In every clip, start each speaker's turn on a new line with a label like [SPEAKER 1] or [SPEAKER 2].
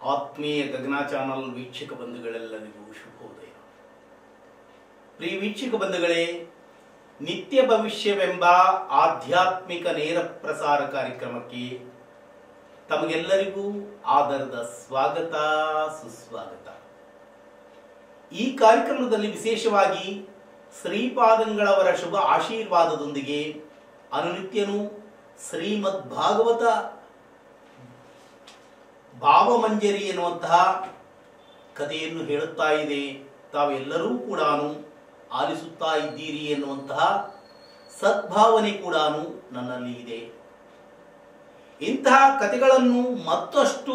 [SPEAKER 1] ಆತ್ಮೀಯ ಗಗನ ಚಾನಲ್ ವೀಕ್ಷಕ ಬಂಧುಗಳೆಲ್ಲರಿಗೂ ಶುಭೋದಯ ಪ್ರಿಯ ವೀಕ್ಷಕ ಬಂಧುಗಳೇ ನಿತ್ಯ ಭವಿಷ್ಯವೆಂಬ ಆಧ್ಯಾತ್ಮಿಕ ನೇರ ಪ್ರಸಾರ ಕಾರ್ಯಕ್ರಮಕ್ಕೆ ತಮಗೆಲ್ಲರಿಗೂ ಆದರದ ಸ್ವಾಗತ ಸುಸ್ವಾಗತ ಈ ಕಾರ್ಯಕ್ರಮದಲ್ಲಿ ವಿಶೇಷವಾಗಿ ಶ್ರೀಪಾದಂಗಳವರ ಶುಭ ಆಶೀರ್ವಾದದೊಂದಿಗೆ ಅನುನಿತ್ಯನೂ ಶ್ರೀಮದ್ ಭಾಗವತ ಭಾವಮಂಜರಿ ಎನ್ನುವಂತಹ ಕಥೆಯನ್ನು ಹೇಳುತ್ತಾ ಇದೆ ತಾವೆಲ್ಲರೂ ಕೂಡ ಆಲಿಸುತ್ತಾ ಇದ್ದೀರಿ ಎನ್ನುವಂತಹ ಸದ್ಭಾವನೆ ಕೂಡ ನನ್ನಲ್ಲಿ ಇದೆ ಇಂತಹ ಕಥೆಗಳನ್ನು ಮತ್ತಷ್ಟು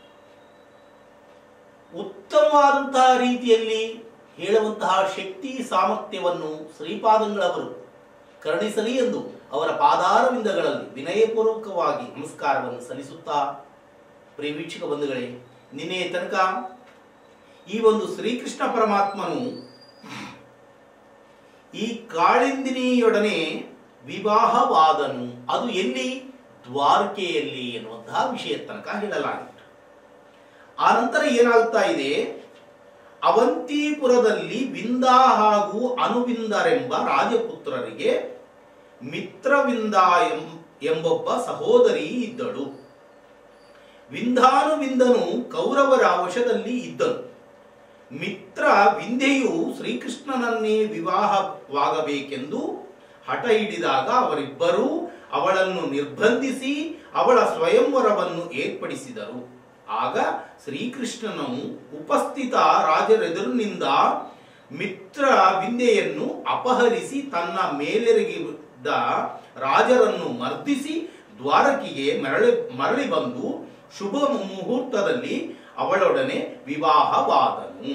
[SPEAKER 1] ಉತ್ತಮವಾದಂತಹ ರೀತಿಯಲ್ಲಿ ಹೇಳುವಂತಹ ಶಕ್ತಿ ಸಾಮರ್ಥ್ಯವನ್ನು ಶ್ರೀಪಾದಂಗಳವರು ಕರುಣಿಸಲಿ ಎಂದು ಅವರ ಪಾದಾರವಿಂದಗಳಲ್ಲಿ ವಿನಯಪೂರ್ವಕವಾಗಿ ನಮಸ್ಕಾರವನ್ನು ಸಲ್ಲಿಸುತ್ತಾ ಪ್ರಿಯ ವೀಕ್ಷಕ ಬಂಧುಗಳೇ ನಿನ್ನೆ ತನಕ ಈ ಒಂದು ಶ್ರೀಕೃಷ್ಣ ಪರಮಾತ್ಮನು ಈ ಕಾಳಿಂದಿನಿಯೊಡನೆ ವಿವಾಹವಾದನು ಅದು ಎಲ್ಲಿ ದ್ವಾರಕೆಯಲ್ಲಿ ಎನ್ನುವಂತಹ ವಿಷಯ ತನಕ ಹೇಳಲಾಗಿತ್ತು ಆ ನಂತರ ಏನಾಗುತ್ತಾ ಇದೆ ಅವಂತಿಪುರದಲ್ಲಿ ವಿಂದ ಹಾಗೂ ಅನುವಿಂದರೆಂಬ ರಾಜಪುತ್ರರಿಗೆ ಮಿತ್ರವಿಂದ ಎಂ- ಎಂಬೊಬ್ಬ ಸಹೋದರಿ ಇದ್ದಳು ವಿಂಧಾನುವಿಂದನು ಕೌರವರ ವಶದಲ್ಲಿ ಇದ್ದನು ಮಿತ್ರ ವಿಂಧ್ಯೆಯು ಶ್ರೀಕೃಷ್ಣನನ್ನೇ ವಿವಾಹವಾಗಬೇಕೆಂದು ಹಠ ಹಿಡಿದಾಗ ಅವರಿಬ್ಬರೂ ಅವಳನ್ನು ನಿರ್ಬಂಧಿಸಿ ಅವಳ ಸ್ವಯಂವರವನ್ನು ಏರ್ಪಡಿಸಿದರು ಆಗ ಶ್ರೀಕೃಷ್ಣನು ಉಪಸ್ಥಿತ ರಾಜರೆದುರಿನಿಂದ ಮಿತ್ರ ವಿಂಧ್ಯೆಯನ್ನು ಅಪಹರಿಸಿ ತನ್ನ ಮೇಲೆರಗಿದ್ದ ರಾಜರನ್ನು ಮರ್ದಿಸಿ ದ್ವಾರಕಿಗೆ ಮರಳಿ ಮರಳಿ ಬಂದು ಶುಭ ಮುಹೂರ್ತದಲ್ಲಿ ಅವಳೊಡನೆ ವಿವಾಹವಾದನು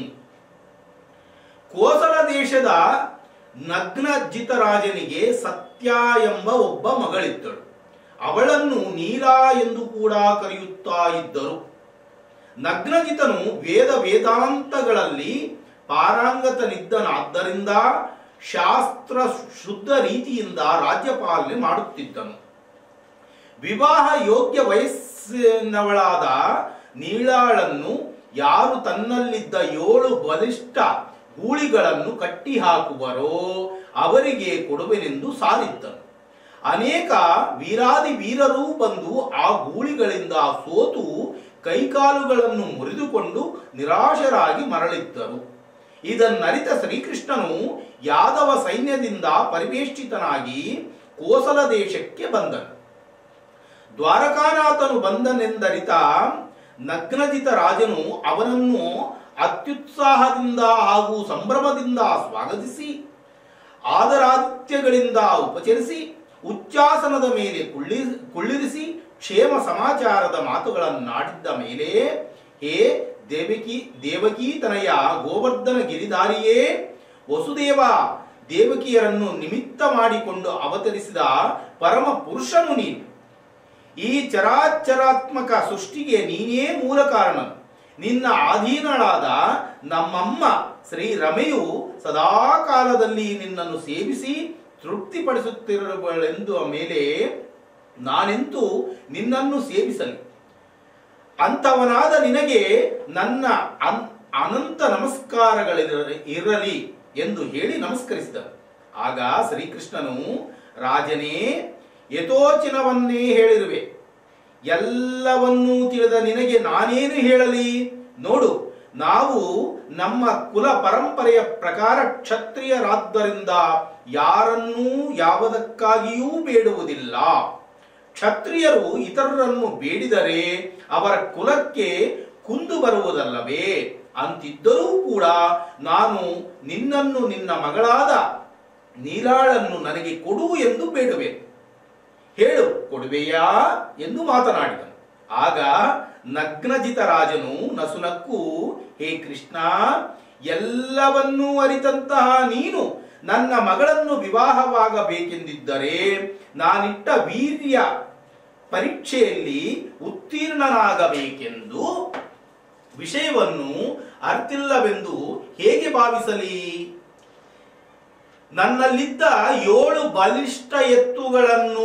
[SPEAKER 1] ಕೋಸಲ ದೇಶದ ನಗ್ನಜಿತ ರಾಜನಿಗೆ ಸತ್ಯ ಎಂಬ ಒಬ್ಬ ಮಗಳಿದ್ದಳು ಅವಳನ್ನು ನೀಲಾ ಎಂದು ಕೂಡ ಕರೆಯುತ್ತಾ ಇದ್ದರು ನಗ್ನಜಿತನು ವೇದ ವೇದಾಂತಗಳಲ್ಲಿ ಪಾರಂಗತನಿದ್ದನಾದ್ದರಿಂದ ಶಾಸ್ತ್ರ ಶುದ್ಧ ರೀತಿಯಿಂದ ರಾಜ್ಯಪಾಲನೆ ಮಾಡುತ್ತಿದ್ದನು ವಿವಾಹ ಯೋಗ್ಯ ವಯಸ್ಸಿನವಳಾದ ನೀಳಾಳನ್ನು ಯಾರು ತನ್ನಲ್ಲಿದ್ದ ಏಳು ಬಲಿಷ್ಠ ಗೂಳಿಗಳನ್ನು ಕಟ್ಟಿ ಹಾಕುವರೋ ಅವರಿಗೆ ಕೊಡುವೆನೆಂದು ಸಾರಿದ್ದನು ಅನೇಕ ವೀರಾದಿ ವೀರರೂ ಬಂದು ಆ ಗೂಳಿಗಳಿಂದ ಸೋತು ಕೈಕಾಲುಗಳನ್ನು ಮುರಿದುಕೊಂಡು ನಿರಾಶರಾಗಿ ಮರಳಿದ್ದರು ಇದನ್ನರಿತ ಶ್ರೀಕೃಷ್ಣನು ಯಾದವ ಸೈನ್ಯದಿಂದ ಪರಿವೇಷ್ಟಿತನಾಗಿ ಕೋಸಲ ದೇಶಕ್ಕೆ ಬಂದನು ದ್ವಾರಕಾನಾಥನು ಬಂದನೆಂದರಿತ ನಗ್ನಜಿತ ರಾಜನು ಅವನನ್ನು ಅತ್ಯುತ್ಸಾಹದಿಂದ ಹಾಗೂ ಸಂಭ್ರಮದಿಂದ ಸ್ವಾಗತಿಸಿ ಆದರಾದಿತ್ಯಗಳಿಂದ ಉಪಚರಿಸಿ ಉಚ್ಚಾಸನದ ಮೇಲೆ ಕುಳ್ಳಿ ಕುಳ್ಳಿರಿಸಿ ಕ್ಷೇಮ ಸಮಾಚಾರದ ಮಾತುಗಳನ್ನಾಡಿದ್ದ ಮೇಲೆ ಹೇ ದೇವಕಿ ದೇವಕೀ ತನಯ ಗೋವರ್ಧನ ಗಿರಿಧಾರಿಯೇ ವಸುದೇವ ದೇವಕಿಯರನ್ನು ನಿಮಿತ್ತ ಮಾಡಿಕೊಂಡು ಅವತರಿಸಿದ ಪರಮ ಪುರುಷನು ನೀನು ಈ ಚರಾಚರಾತ್ಮಕ ಸೃಷ್ಟಿಗೆ ನೀನೇ ಮೂಲ ಕಾರಣ ನಿನ್ನ ಆಧೀನಳಾದ ನಮ್ಮಮ್ಮ ಶ್ರೀ ರಮೆಯು ಸದಾ ಕಾಲದಲ್ಲಿ ನಿನ್ನನ್ನು ಸೇವಿಸಿ ತೃಪ್ತಿಪಡಿಸುತ್ತಿರುವಳೆಂದು ಮೇಲೆ ನಾನೆಂತೂ ನಿನ್ನನ್ನು ಸೇವಿಸಲಿ ಅಂಥವನಾದ ನಿನಗೆ ನನ್ನ ಅನ್- ಅನಂತ ನಮಸ್ಕಾರಗಳಿರ ಇರಲಿ ಎಂದು ಹೇಳಿ ನಮಸ್ಕರಿಸಿದನು ಆಗ ಶ್ರೀಕೃಷ್ಣನು ರಾಜನೇ ಯಥೋಚಿನವನ್ನೇ ಹೇಳಿರುವೆ ಎಲ್ಲವನ್ನೂ ತಿಳಿದ ನಿನಗೆ ನಾನೇನು ಹೇಳಲಿ ನೋಡು ನಾವು ನಮ್ಮ ಕುಲ ಪರಂಪರೆಯ ಪ್ರಕಾರ ಕ್ಷತ್ರಿಯರಾದ್ದರಿಂದ ಯಾರನ್ನೂ ಯಾವುದಕ್ಕಾಗಿಯೂ ಬೇಡುವುದಿಲ್ಲ ಕ್ಷತ್ರಿಯರು ಇತರರನ್ನು ಬೇಡಿದರೆ ಅವರ ಕುಲಕ್ಕೆ ಕುಂದು ಬರುವುದಲ್ಲವೇ ಅಂತಿದ್ದರೂ ಕೂಡ ನಾನು ನಿನ್ನನ್ನು ನಿನ್ನ ಮಗಳಾದ ನೀಲಾಳನ್ನು ನನಗೆ ಕೊಡು ಎಂದು ಬೇಡುವೆ ಹೇಳು ಕೊಡುವೆಯಾ ಎಂದು ಮಾತನಾಡಿದನು ಆಗ ನಗ್ನಜಿತ ರಾಜನು ನಸುನಕ್ಕು ಹೇ ಕೃಷ್ಣ ಎಲ್ಲವನ್ನೂ ಅರಿತಂತಹ ನೀನು ನನ್ನ ಮಗಳನ್ನು ವಿವಾಹವಾಗಬೇಕೆಂದಿದ್ದರೆ ನಾನಿಟ್ಟ ವೀರ್ಯ ಪರೀಕ್ಷೆಯಲ್ಲಿ ಉತ್ತೀರ್ಣನಾಗಬೇಕೆಂದು ವಿಷಯವನ್ನು ಅರ್ಥಿಲ್ಲವೆಂದು ಹೇಗೆ ಭಾವಿಸಲಿ ನನ್ನಲ್ಲಿದ್ದ ಏಳು ಬಲಿಷ್ಠ ಎತ್ತುಗಳನ್ನು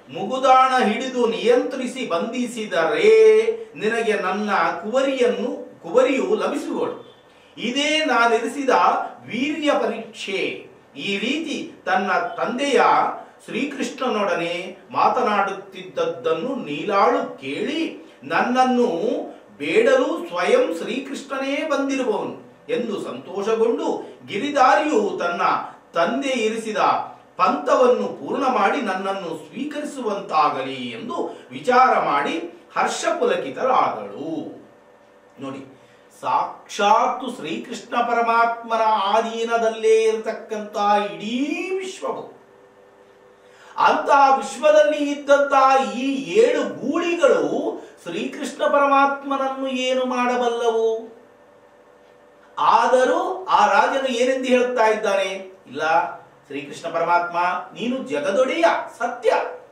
[SPEAKER 1] ಮುಗುದಾಣ ಹಿಡಿದು ನಿಯಂತ್ರಿಸಿ ಬಂಧಿಸಿದರೆ ನಿನಗೆ ನನ್ನ ಕುವರಿಯನ್ನು ಕುವರಿಯು ಲಭಿಸುವಳು ಇದೇ ನಾನಿರಿಸಿದ ವೀರ್ಯ ಪರೀಕ್ಷೆ ಈ ರೀತಿ ತನ್ನ ತಂದೆಯ ಶ್ರೀಕೃಷ್ಣನೊಡನೆ ಮಾತನಾಡುತ್ತಿದ್ದದ್ದನ್ನು ನೀಲಾಳು ಕೇಳಿ ನನ್ನನ್ನು ಬೇಡಲು ಸ್ವಯಂ ಶ್ರೀಕೃಷ್ಣನೇ ಬಂದಿರುವವನು ಎಂದು ಸಂತೋಷಗೊಂಡು ಗಿರಿದಾರಿಯು ತನ್ನ ತಂದೆ ಇರಿಸಿದ ಪಂಥವನ್ನು ಪೂರ್ಣ ಮಾಡಿ ನನ್ನನ್ನು ಸ್ವೀಕರಿಸುವಂತಾಗಲಿ ಎಂದು ವಿಚಾರ ಮಾಡಿ ಹರ್ಷಪುಲಕಿತರಾದಳು ನೋಡಿ ಸಾಕ್ಷಾತ್ತು ಶ್ರೀಕೃಷ್ಣ ಪರಮಾತ್ಮನ ಆಧೀನದಲ್ಲೇ ಇರತಕ್ಕಂತ ಇಡೀ ವಿಶ್ವವು ಅಂತಹ ವಿಶ್ವದಲ್ಲಿ ಇದ್ದಂತಹ ಈ ಏಳು ಗೂಳಿಗಳು ಶ್ರೀಕೃಷ್ಣ ಪರಮಾತ್ಮನನ್ನು ಏನು ಮಾಡಬಲ್ಲವು ಆದರೂ ಆ ರಾಜನು ಏನೆಂದು ಹೇಳುತ್ತಾ ಇದ್ದಾನೆ ಇಲ್ಲ ಶ್ರೀಕೃಷ್ಣ ಪರಮಾತ್ಮ ನೀನು ಜಗದೊಡೆಯ ಸತ್ಯ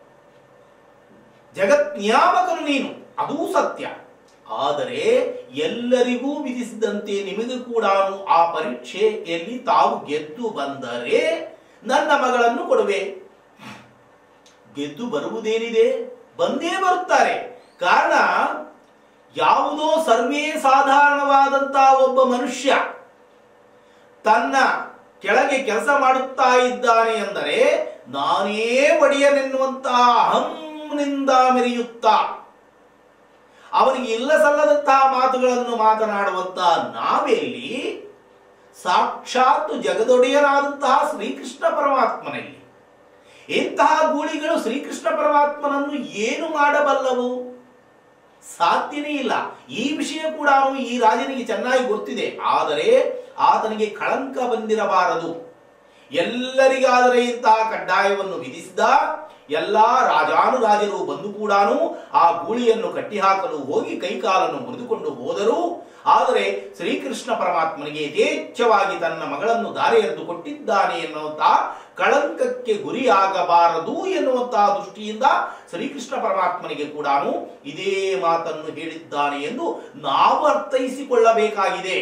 [SPEAKER 1] ಜಗತ್ ನಿಯಾಮಕನು ನೀನು ಅದೂ ಸತ್ಯ ಆದರೆ ಎಲ್ಲರಿಗೂ ವಿಧಿಸಿದಂತೆ ನಿಮಗೆ ಕೂಡ ಆ ಪರೀಕ್ಷೆಯಲ್ಲಿ ತಾವು ಗೆದ್ದು ಬಂದರೆ ನನ್ನ ಮಗಳನ್ನು ಕೊಡುವೆ ಗೆದ್ದು ಬರುವುದೇನಿದೆ ಬಂದೇ ಬರುತ್ತಾರೆ ಕಾರಣ ಯಾವುದೋ ಸರ್ವೇ ಸಾಧಾರಣವಾದಂತಹ ಒಬ್ಬ ಮನುಷ್ಯ ತನ್ನ ಕೆಳಗೆ ಕೆಲಸ ಮಾಡುತ್ತಾ ಇದ್ದಾನೆ ಎಂದರೆ ನಾನೇ ಒಡೆಯನೆನ್ನುವಂತಹ ಅಹಂನಿಂದ ಮೆರೆಯುತ್ತಾ ಅವನಿಗೆ ಇಲ್ಲ ಸಲ್ಲದಂತಹ ಮಾತುಗಳನ್ನು ಮಾತನಾಡುವಂತಹ ನಾವೆಲ್ಲಿ ಸಾಕ್ಷಾತ್ ಜಗದೊಡೆಯನಾದಂತಹ ಶ್ರೀಕೃಷ್ಣ ಪರಮಾತ್ಮನಲ್ಲಿ ಇಂತಹ ಗೂಳಿಗಳು ಶ್ರೀಕೃಷ್ಣ ಪರಮಾತ್ಮನನ್ನು ಏನು ಮಾಡಬಲ್ಲವು ಸಾಧ್ಯನೇ ಇಲ್ಲ ಈ ವಿಷಯ ಕೂಡ ಅವನು ಈ ರಾಜನಿಗೆ ಚೆನ್ನಾಗಿ ಗೊತ್ತಿದೆ ಆದರೆ ಆತನಿಗೆ ಕಳಂಕ ಬಂದಿರಬಾರದು ಎಲ್ಲರಿಗಾದರೆ ಇಂತಹ ಕಡ್ಡಾಯವನ್ನು ವಿಧಿಸಿದ ಎಲ್ಲಾ ರಾಜಾನುರಾಜರು ಬಂದು ಕೂಡ ಆ ಗೂಳಿಯನ್ನು ಕಟ್ಟಿಹಾಕಲು ಹೋಗಿ ಕೈಕಾಲನ್ನು ಮುರಿದುಕೊಂಡು ಹೋದರು ಆದರೆ ಶ್ರೀಕೃಷ್ಣ ಪರಮಾತ್ಮನಿಗೆ ಯಥೇಚ್ಛವಾಗಿ ತನ್ನ ಮಗಳನ್ನು ದಾರೆಯೆಂದು ಕೊಟ್ಟಿದ್ದಾನೆ ಎನ್ನುವಂತ ಕಳಂಕಕ್ಕೆ ಗುರಿಯಾಗಬಾರದು ಎನ್ನುವಂತಹ ದೃಷ್ಟಿಯಿಂದ ಶ್ರೀಕೃಷ್ಣ ಪರಮಾತ್ಮನಿಗೆ ಕೂಡ ಇದೇ ಮಾತನ್ನು ಹೇಳಿದ್ದಾನೆ ಎಂದು ನಾವು ಅರ್ಥೈಸಿಕೊಳ್ಳಬೇಕಾಗಿದೆ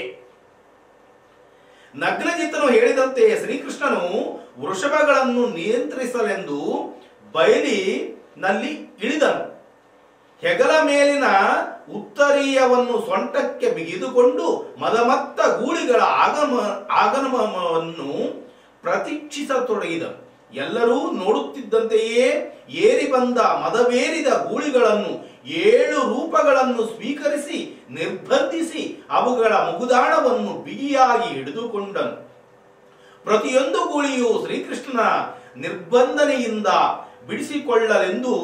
[SPEAKER 1] ನಗ್ನಜಿತನು ಹೇಳಿದಂತೆ ಶ್ರೀಕೃಷ್ಣನು ವೃಷಭಗಳನ್ನು ನಿಯಂತ್ರಿಸಲೆಂದು ಬಯಲಿನಲ್ಲಿ ಇಳಿದನು ಹೆಗಲ ಮೇಲಿನ ಉತ್ತರೀಯವನ್ನು ಸೊಂಟಕ್ಕೆ ಬಿಗಿದುಕೊಂಡು ಮದಮತ್ತ ಗೂಳಿಗಳ ಆಗಮ ಆಗಮನವನ್ನು ಪ್ರತೀಕ್ಷಿಸತೊಡಗಿದನು ಎಲ್ಲರೂ ನೋಡುತ್ತಿದ್ದಂತೆಯೇ ಏರಿ ಬಂದ ಮದವೇರಿದ ಗೂಳಿಗಳನ್ನು ಏಳು ರೂಪಗಳನ್ನು ಸ್ವೀಕರಿಸಿ ನಿರ್ಬಂಧಿಸಿ ಅವುಗಳ ಮುಗುದಾಣವನ್ನು ಬಿಗಿಯಾಗಿ ಹಿಡಿದುಕೊಂಡನು ಪ್ರತಿಯೊಂದು ಗೂಳಿಯು ಶ್ರೀಕೃಷ್ಣನ ನಿರ್ಬಂಧನೆಯಿಂದ ಬಿಡಿಸಿಕೊಳ್ಳಲೆಂದು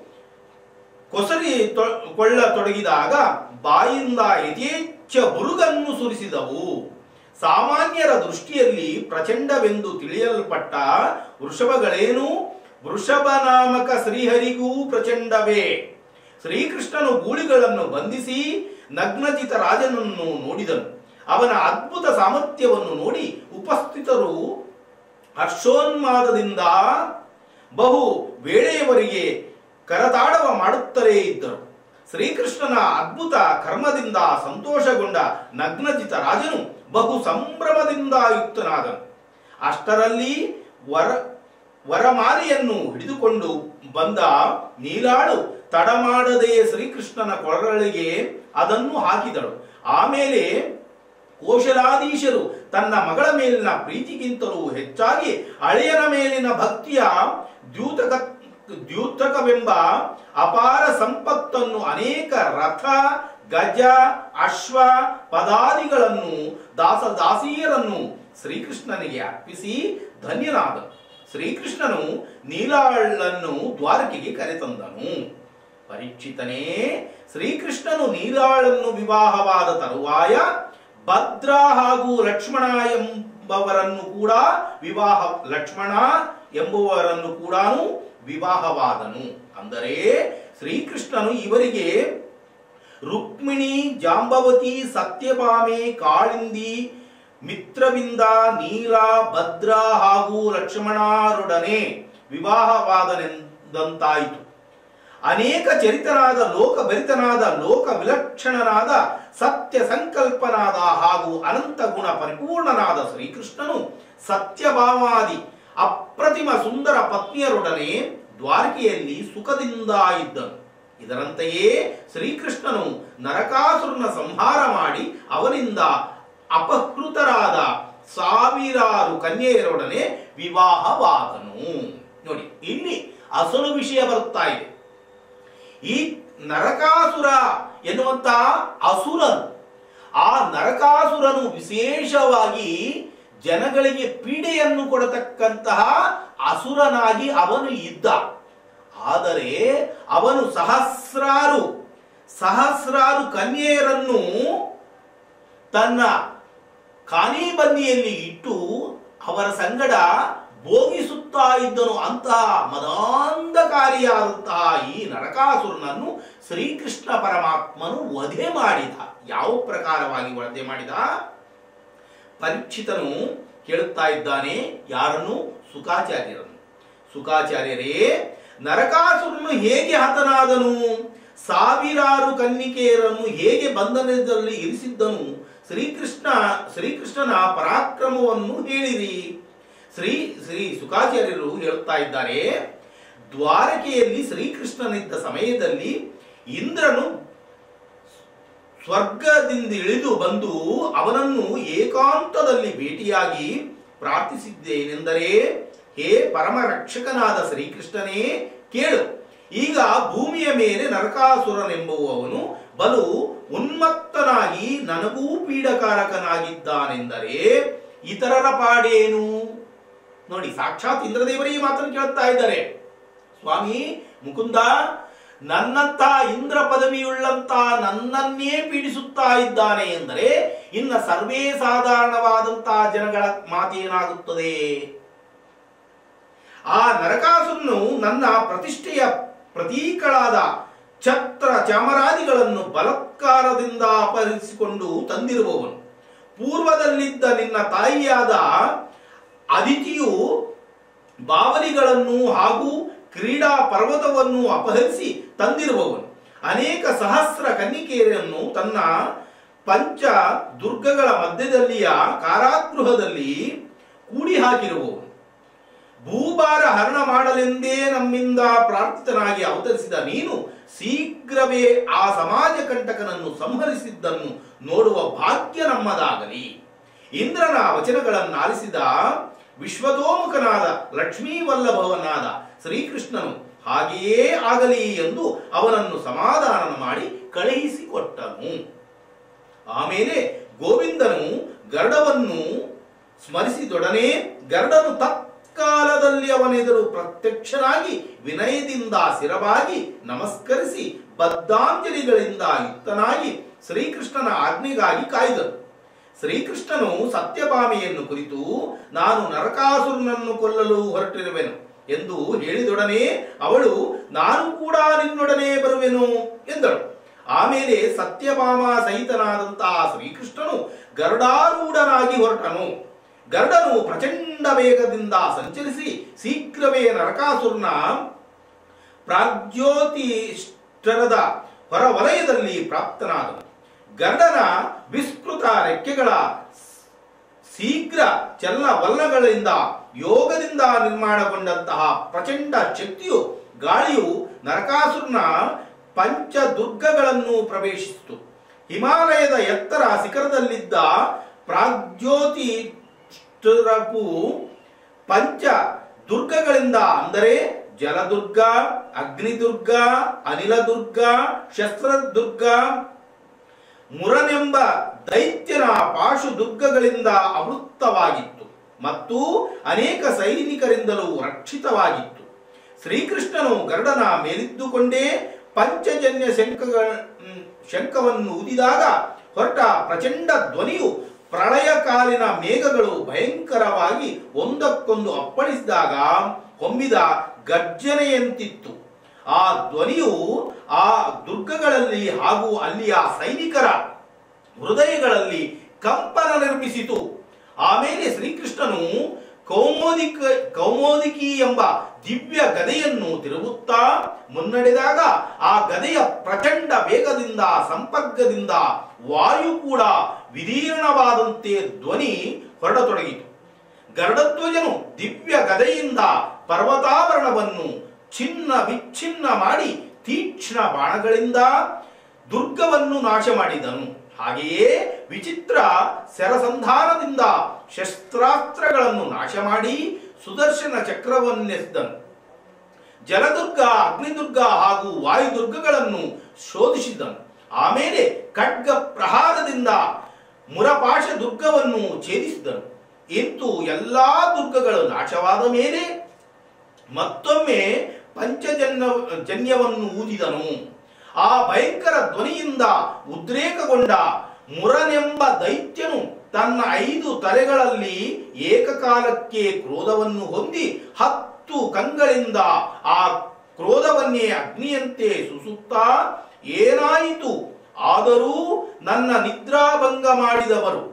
[SPEAKER 1] ಕೊಸರಿ ತೊ- ಕೊಳ್ಳತೊಡಗಿದಾಗ ಬಾಯಿಂದ ಯಥೇಚ್ಛ ಬುರುಗನ್ನು ಸುರಿಸಿದವು ಸಾಮಾನ್ಯರ ದೃಷ್ಟಿಯಲ್ಲಿ ಪ್ರಚಂಡವೆಂದು ತಿಳಿಯಲ್ಪಟ್ಟ ವೃಷಭಗಳೇನು ವೃಷಭ ನಾಮಕ ಶ್ರೀಹರಿಗೂ ಪ್ರಚಂಡವೇ ಶ್ರೀಕೃಷ್ಣನು ಗೂಳಿಗಳನ್ನು ಬಂಧಿಸಿ ನಗ್ನಜಿತ ರಾಜನನ್ನು ನೋಡಿದನು ಅವನ ಅದ್ಭುತ ಸಾಮರ್ಥ್ಯವನ್ನು ನೋಡಿ ಉಪಸ್ಥಿತರು ಹರ್ಷೋನ್ಮಾದದಿಂದ ಬಹು ವೇಳೆಯವರೆಗೆ ಕರತಾಡವ ಮಾಡುತ್ತಲೇ ಇದ್ದರು ಶ್ರೀಕೃಷ್ಣನ ಅದ್ಭುತ ಕರ್ಮದಿಂದ ಸಂತೋಷಗೊಂಡ ನಗ್ನಜಿತ ರಾಜನು ಬಹು ಸಂಭ್ರಮದಿಂದ ಯುಕ್ತನಾದನು ಅಷ್ಟರಲ್ಲಿ ವರ ವರಮಾಲೆಯನ್ನು ಹಿಡಿದುಕೊಂಡು ಬಂದ ನೀಲಾಳು ತಡಮಾಡದೆ ಶ್ರೀಕೃಷ್ಣನ ಕೊರಳಿಗೆ ಅದನ್ನು ಹಾಕಿದಳು ಆಮೇಲೆ ಕೋಶಲಾಧೀಶರು ತನ್ನ ಮಗಳ ಮೇಲಿನ ಪ್ರೀತಿಗಿಂತಲೂ ಹೆಚ್ಚಾಗಿ ಅಳೆಯನ ಮೇಲಿನ ಭಕ್ತಿಯ ದ್ಯೂತಕ ದ್ಯೂತಕವೆಂಬ ಅಪಾರ ಸಂಪತ್ತನ್ನು ಅನೇಕ ರಥ ಗಜ ಅಶ್ವ ಪದಾದಿಗಳನ್ನು ದಾಸ ದಾಸಿಯರನ್ನು ಶ್ರೀಕೃಷ್ಣನಿಗೆ ಅರ್ಪಿಸಿ ಧನ್ಯನಾದನು ಶ್ರೀಕೃಷ್ಣನು ನೀಲಾಳನ್ನು ದ್ವಾರಕೆಗೆ ಕರೆತಂದನು ಪರೀಕ್ಷಿತನೇ ಶ್ರೀಕೃಷ್ಣನು ನೀಲಾಳನ್ನು ವಿವಾಹವಾದ ತರುವಾಯ ಭದ್ರ ಹಾಗೂ ಲಕ್ಷ್ಮಣ ಎಂಬವರನ್ನು ಕೂಡ ವಿವಾಹ ಲಕ್ಷ್ಮಣ ಎಂಬುವರನ್ನು ಕೂಡ ವಿವಾಹವಾದನು ಅಂದರೆ ಶ್ರೀಕೃಷ್ಣನು ಇವರಿಗೆ ರುಕ್ಮಿಣಿ ಜಾಂಬವತಿ ಸತ್ಯಭಾಮೆ ಕಾಳಿಂದಿ ಮಿತ್ರವಿಂದ ನೀಲ ಭದ್ರ ಹಾಗೂ ಲಕ್ಷ್ಮಣರೊಡನೆ ವಿವಾಹವಾದನೆಂದಂತಾಯಿತು ಅನೇಕ ಚರಿತನಾದ ಲೋಕ ಭರಿತನಾದ ಲೋಕ ವಿಲಕ್ಷಣನಾದ ಸತ್ಯ ಸಂಕಲ್ಪನಾದ ಹಾಗೂ ಅನಂತ ಗುಣ ಪರಿಪೂರ್ಣನಾದ ಶ್ರೀಕೃಷ್ಣನು ಸತ್ಯಭಾವಾದಿ ಅಪ್ರತಿಮ ಸುಂದರ ಪತ್ನಿಯರೊಡನೆ ದ್ವಾರಕೆಯಲ್ಲಿ ಸುಖದಿಂದ ಇದ್ದನು ಇದರಂತೆಯೇ ಶ್ರೀಕೃಷ್ಣನು ನರಕಾಸುರನ ಸಂಹಾರ ಮಾಡಿ ಅವನಿಂದ ಅಪಹೃತರಾದ ಸಾವಿರಾರು ಕನ್ಯೆಯರೊಡನೆ ವಿವಾಹವಾದನು ನೋಡಿ ಇಲ್ಲಿ ಅಸಲು ವಿಷಯ ಬರುತ್ತಾ ಇದೆ ಈ ನರಕಾಸುರ ಎನ್ನುವಂತ ಅಸುರನು ಆ ನರಕಾಸುರನು ವಿಶೇಷವಾಗಿ ಜನಗಳಿಗೆ ಪೀಡೆಯನ್ನು ಕೊಡತಕ್ಕಂತಹ ಅಸುರನಾಗಿ ಅವನು ಇದ್ದ ಆದರೆ ಅವನು ಸಹಸ್ರಾರು ಸಹಸ್ರಾರು ಕನ್ಯೆಯರನ್ನು ತನ್ನ ಕಾನಿಬಂದಿಯಲ್ಲಿ ಇಟ್ಟು ಅವರ ಸಂಗಡ ಭೋಗಿಸುತ್ತಾ ಇದ್ದನು ಅಂತಹ ಮದಾಂಧಕಾರಿಯಾದಂತಹ ಈ ನರಕಾಸುರನನ್ನು ಶ್ರೀಕೃಷ್ಣ ಪರಮಾತ್ಮನು ವಧೆ ಮಾಡಿದ ಯಾವ ಪ್ರಕಾರವಾಗಿ ವಧೆ ಮಾಡಿದ ಪರೀಕ್ಷಿತನು ಕೇಳುತ್ತಾ ಇದ್ದಾನೆ ಯಾರನ್ನು ಸುಖಾಚಾರ್ಯರನ್ನು ಸುಖಾಚಾರ್ಯರೇ ನರಕಾಸುರನು ಹೇಗೆ ಹತನಾದನು ಸಾವಿರಾರು ಕನ್ನಿಕೆಯರನ್ನು ಹೇಗೆ ಬಂಧನದಲ್ಲಿ ಇರಿಸಿದ್ದನು ಶ್ರೀಕೃಷ್ಣ ಶ್ರೀಕೃಷ್ಣನ ಪರಾಕ್ರಮವನ್ನು ಹೇಳಿರಿ ಶ್ರೀ ಶ್ರೀ ಸುಖಾಚಾರ್ಯರು ಹೇಳುತ್ತಾ ಇದ್ದಾರೆ ದ್ವಾರಕೆಯಲ್ಲಿ ಶ್ರೀಕೃಷ್ಣನಿದ್ದ ಸಮಯದಲ್ಲಿ ಇಂದ್ರನು ಸ್ವರ್ಗದಿಂದ ಇಳಿದು ಬಂದು ಅವನನ್ನು ಏಕಾಂತದಲ್ಲಿ ಭೇಟಿಯಾಗಿ ಪ್ರಾರ್ಥಿಸಿದ್ದೇನೆಂದರೆ ಹೇ ಪರಮ ರಕ್ಷಕನಾದ ಶ್ರೀಕೃಷ್ಣನೇ ಕೇಳು ಈಗ ಭೂಮಿಯ ಮೇಲೆ ನರಕಾಸುರನೆಂಬುವವನು ಬಲು ಉನ್ಮತ್ತನಾಗಿ ನನಗೂ ಪೀಡಕಾರಕನಾಗಿದ್ದಾನೆಂದರೆ ಇತರರ ಪಾಡೇನು ನೋಡಿ ಸಾಕ್ಷಾತ್ ಇಂದ್ರದೇವರೇ ಈ ಮಾತನ್ನು ಕೇಳುತ್ತಾ ಇದ್ದಾರೆ ಸ್ವಾಮಿ ಮುಕುಂದ ನನ್ನಂತ ಇಂದ್ರ ಪದವಿಯುಳ್ಳಂತ ನನ್ನನ್ನೇ ಪೀಡಿಸುತ್ತಾ ಇದ್ದಾನೆ ಎಂದರೆ ಇನ್ನ ಸರ್ವೇ ಸಾಧಾರಣವಾದಂತಹ ಜನಗಳ ಮಾತೇನಾಗುತ್ತದೆ ಆ ನರಕಾಸುರನು ನನ್ನ ಪ್ರತಿಷ್ಠೆಯ ಪ್ರತೀಕಳಾದ ಛತ್ರ ಚಾಮರಾದಿಗಳನ್ನು ಬಲತ್ಕಾರದಿಂದ ಅಪಹರಿಸಿಕೊಂಡು ತಂದಿರುವವನು ಪೂರ್ವದಲ್ಲಿದ್ದ ನಿನ್ನ ತಾಯಿಯಾದ ಅದಿತಿಯು ಬಾವಲಿಗಳನ್ನು ಹಾಗೂ ಕ್ರೀಡಾ ಪರ್ವತವನ್ನು ಅಪಹರಿಸಿ ತಂದಿರುವವನು ಅನೇಕ ಸಹಸ್ರ ಕನ್ನಿಕೆಯರನ್ನು ತನ್ನ ಪಂಚ ದುರ್ಗಗಳ ಮಧ್ಯದಲ್ಲಿಯ ಕಾರಾಗೃಹದಲ್ಲಿ ಕೂಡಿ ಹಾಕಿರುವವನು ಭೂಭಾರ ಹರಣ ಮಾಡಲೆಂದೇ ನಮ್ಮಿಂದ ಪ್ರಾರ್ಥಿತನಾಗಿ ಅವತರಿಸಿದ ನೀನು ಶೀಘ್ರವೇ ಆ ಸಮಾಜ ಕಂಟಕನನ್ನು ಸಂಹರಿಸಿದ್ದನ್ನು ನೋಡುವ ಭಾಗ್ಯ ನಮ್ಮದಾಗಲಿ ಇಂದ್ರನ ವಚನಗಳನ್ನಾಲಿಸಿದ ವಿಶ್ವತೋಮುಖನಾದ ಲಕ್ಷ್ಮೀ ವಲ್ಲಭವನಾದ ಶ್ರೀಕೃಷ್ಣನು ಹಾಗೆಯೇ ಆಗಲಿ ಎಂದು ಅವನನ್ನು ಸಮಾಧಾನ ಮಾಡಿ ಕಳುಹಿಸಿಕೊಟ್ಟನು ಆಮೇಲೆ ಗೋವಿಂದನು ಗರುಡವನ್ನು ಸ್ಮರಿಸಿದೊಡನೆ ಗರುಡನು ತತ್ಕಾಲದಲ್ಲಿ ಅವನೆದುರು ಪ್ರತ್ಯಕ್ಷನಾಗಿ ವಿನಯದಿಂದ ಸ್ಥಿರವಾಗಿ ನಮಸ್ಕರಿಸಿ ಬದ್ಧಾಂಜಲಿಗಳಿಂದ ಯುಕ್ತನಾಗಿ ಶ್ರೀಕೃಷ್ಣನ ಆಜ್ಞೆಗಾಗಿ ಕಾಯ್ದನು ಶ್ರೀಕೃಷ್ಣನು ಸತ್ಯಭಾಮೆಯನ್ನು ಕುರಿತು ನಾನು ನರಕಾಸುರನನ್ನು ಕೊಲ್ಲಲು ಹೊರಟಿರುವೆನು ಎಂದು ಹೇಳಿದೊಡನೆ ಅವಳು ನಾನು ಕೂಡ ನಿನ್ನೊಡನೆ ಬರುವೆನು ಎಂದಳು ಆಮೇಲೆ ಸತ್ಯಭಾಮ ಸಹಿತನಾದಂತಹ ಶ್ರೀಕೃಷ್ಣನು ಗರುಡಾರೂಢನಾಗಿ ಹೊರಟನು ಗರುಡನು ಪ್ರಚಂಡ ವೇಗದಿಂದ ಸಂಚರಿಸಿ ಶೀಘ್ರವೇ ನರಕಾಸುರನ ಪ್ರಾಗ್ಜ್ಯೋತಿಷ್ಠರದ ಹೊರವಲಯದಲ್ಲಿ ಪ್ರಾಪ್ತನಾದನು ಗರುಡನ ವಿಸ್ತೃತ ರೆಕ್ಕೆಗಳ ಶೀಘ್ರ ಚಲನವಲನಗಳಿಂದ ಯೋಗದಿಂದ ನಿರ್ಮಾಣಗೊಂಡಂತಹ ಪ್ರಚಂಡ ಶಕ್ತಿಯು ಗಾಳಿಯು ನರಕಾಸುರನ ಪಂಚದುರ್ಗಗಳನ್ನು ಪ್ರವೇಶಿಸಿತು ಹಿಮಾಲಯದ ಎತ್ತರ ಶಿಖರದಲ್ಲಿದ್ದ ಪ್ರಾಗ್ಜ್ಯೋತಿಷ್ಠರಕು ಪಂಚ ದುರ್ಗಗಳಿಂದ ಅಂದರೆ ಜಲದುರ್ಗ ಅಗ್ನಿದುರ್ಗ ಅನಿಲದುರ್ಗ ಶಸ್ತ್ರದುರ್ಗ ಮುರನೆಂಬ ದೈತ್ಯನ ಪಾಶು ದುರ್ಗಗಳಿಂದ ಆವೃತ್ತವಾಗಿತ್ತು ಮತ್ತು ಅನೇಕ ಸೈನಿಕರಿಂದಲೂ ರಕ್ಷಿತವಾಗಿತ್ತು ಶ್ರೀಕೃಷ್ಣನು ಗರುಡನ ಮೇಲಿದ್ದುಕೊಂಡೇ ಪಂಚಜನ್ಯ ಶಂಖಗಳ ಶಂಖವನ್ನು ಊದಿದಾಗ ಹೊರಟ ಪ್ರಚಂಡ ಧ್ವನಿಯು ಪ್ರಳಯ ಕಾಲಿನ ಮೇಘಗಳು ಭಯಂಕರವಾಗಿ ಒಂದಕ್ಕೊಂದು ಅಪ್ಪಳಿಸಿದಾಗ ಹೊಮ್ಮಿದ ಗರ್ಜನೆಯಂತಿತ್ತು ಆ ಧ್ವನಿಯು ಆ ದುರ್ಗಗಳಲ್ಲಿ ಹಾಗೂ ಅಲ್ಲಿಯ ಸೈನಿಕರ ಹೃದಯಗಳಲ್ಲಿ ಕಂಪನ ನಿರ್ಮಿಸಿತು ಆಮೇಲೆ ಶ್ರೀಕೃಷ್ಣನು ಕೌಮೋದಿಕ ಕೌಮೋದಿಕಿ ಎಂಬ ದಿವ್ಯ ಗದೆಯನ್ನು ತಿರುಗುತ್ತಾ ಮುನ್ನಡೆದಾಗ ಆ ಗದೆಯ ಪ್ರಚಂಡ ವೇಗದಿಂದ ಸಂಪರ್ಕದಿಂದ ವಾಯು ಕೂಡ ವಿದೀರ್ಣವಾದಂತೆ ಧ್ವನಿ ಹೊರಡತೊಡಗಿತು ಗರುಡಧ್ವಜನು ದಿವ್ಯ ಗದೆಯಿಂದ ಪರ್ವತಾವರಣವನ್ನು ಚಿನ್ನ ವಿಚ್ಛಿನ್ನ ಮಾಡಿ ತೀಕ್ಷ್ಣ ಬಾಣಗಳಿಂದ ದುರ್ಗವನ್ನು ನಾಶ ಮಾಡಿದನು ಹಾಗೆಯೇ ವಿಚಿತ್ರ ಸೆರಸಂಧಾನದಿಂದ ಶಸ್ತ್ರಾಸ್ತ್ರಗಳನ್ನು ನಾಶ ಮಾಡಿ ಸುದರ್ಶನ ಚಕ್ರವನ್ನೆಸೆದನು ಜಲದುರ್ಗ ಅಗ್ನಿದುರ್ಗ ಹಾಗೂ ವಾಯುದುರ್ಗಗಳನ್ನು ಶೋಧಿಸಿದನು ಆಮೇಲೆ ಖಡ್ಗ ಪ್ರಹಾರದಿಂದ ಮುರಪಾಶ ದುರ್ಗವನ್ನು ಛೇದಿಸಿದನು ಇಂತು ಎಲ್ಲಾ ದುರ್ಗಗಳು ನಾಶವಾದ ಮೇಲೆ ಮತ್ತೊಮ್ಮೆ ಪಂಚಜನ್ಯ ಜನ್ಯವನ್ನು ಊದಿದನು ಆ ಭಯಂಕರ ಧ್ವನಿಯಿಂದ ಉದ್ರೇಕಗೊಂಡ ಮುರನೆಂಬ ದೈತ್ಯನು ತನ್ನ ಐದು ತಲೆಗಳಲ್ಲಿ ಏಕಕಾಲಕ್ಕೆ ಕ್ರೋಧವನ್ನು ಹೊಂದಿ ಹತ್ತು ಕಂಗಳಿಂದ ಆ ಕ್ರೋಧವನ್ನೇ ಅಗ್ನಿಯಂತೆ ಸುಸುತ್ತಾ ಏನಾಯಿತು ಆದರೂ ನನ್ನ ನಿದ್ರಾಭಂಗ ಮಾಡಿದವರು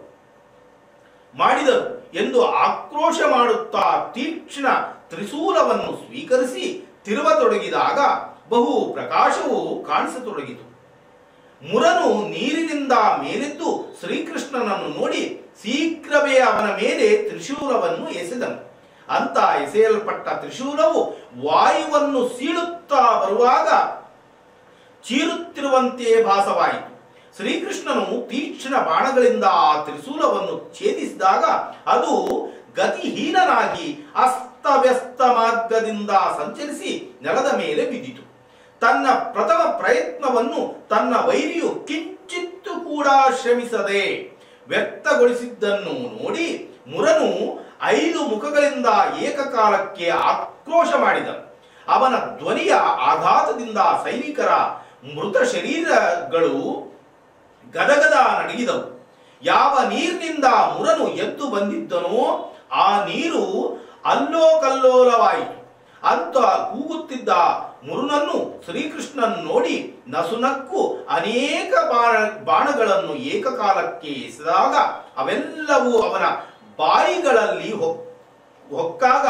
[SPEAKER 1] ಮಾಡಿದರು ಎಂದು ಆಕ್ರೋಶ ಮಾಡುತ್ತಾ ತೀಕ್ಷ್ಣ ತ್ರಿಶೂಲವನ್ನು ಸ್ವೀಕರಿಸಿ ತಿರುವತೊಡಗಿದಾಗ ಬಹು ಪ್ರಕಾಶವು ಕಾಣಿಸತೊಡಗಿತು ಮುರನು ನೀರಿನಿಂದ ಮೇಲೆದ್ದು ಶ್ರೀಕೃಷ್ಣನನ್ನು ನೋಡಿ ಶೀಘ್ರವೇ ಅವನ ಮೇಲೆ ತ್ರಿಶೂಲವನ್ನು ಎಸೆದನು ಅಂತ ಎಸೆಯಲ್ಪಟ್ಟ ತ್ರಿಶೂಲವು ವಾಯುವನ್ನು ಸೀಳುತ್ತಾ ಬರುವಾಗ ಚೀರುತ್ತಿರುವಂತೆ ಭಾಸವಾಯಿತು ಶ್ರೀಕೃಷ್ಣನು ತೀಕ್ಷ್ಣ ಬಾಣಗಳಿಂದ ಆ ತ್ರಿಶೂಲವನ್ನು ಛೇದಿಸಿದಾಗ ಅದು ಗತಿಹೀನನಾಗಿ ಅಸ್ತವ್ಯಸ್ತ ಮಾರ್ಗದಿಂದ ಸಂಚರಿಸಿ ನೆಲದ ಮೇಲೆ ಬಿದ್ದಿತು ತನ್ನ ಪ್ರಥಮ ಪ್ರಯತ್ನವನ್ನು ತನ್ನ ವೈರಿಯು ಕಿಂಚಿತ್ತು ಕೂಡ ಶ್ರಮಿಸದೆ ವ್ಯಕ್ತಗೊಳಿಸಿದ್ದನ್ನು ನೋಡಿ ಮುರನು ಐದು ಮುಖಗಳಿಂದ ಏಕಕಾಲಕ್ಕೆ ಆಕ್ರೋಶ ಮಾಡಿದನು ಅವನ ಧ್ವನಿಯ ಆಘಾತದಿಂದ ಸೈನಿಕರ ಮೃತ ಶರೀರಗಳು ಗದಗದ ನಡಗಿದವು ಯಾವ ನೀರಿನಿಂದ ಮುರನು ಎದ್ದು ಬಂದಿದ್ದನೋ ಆ ನೀರು ಅಲ್ಲೋಕಲ್ಲೋಲವಾಯಿತು ಅಂತ ಕೂಗುತ್ತಿದ್ದ ಮುರುನನ್ನು ಶ್ರೀಕೃಷ್ಣನ್ ನೋಡಿ ನಸುನಕ್ಕು ಅನೇಕ ಬಾಣ ಬಾಣಗಳನ್ನು ಏಕಕಾಲಕ್ಕೆ ಎಸೆದಾಗ ಅವೆಲ್ಲವೂ ಅವನ ಬಾಯಿಗಳಲ್ಲಿ ಹೊಕ್- ಹೊಕ್ಕಾಗ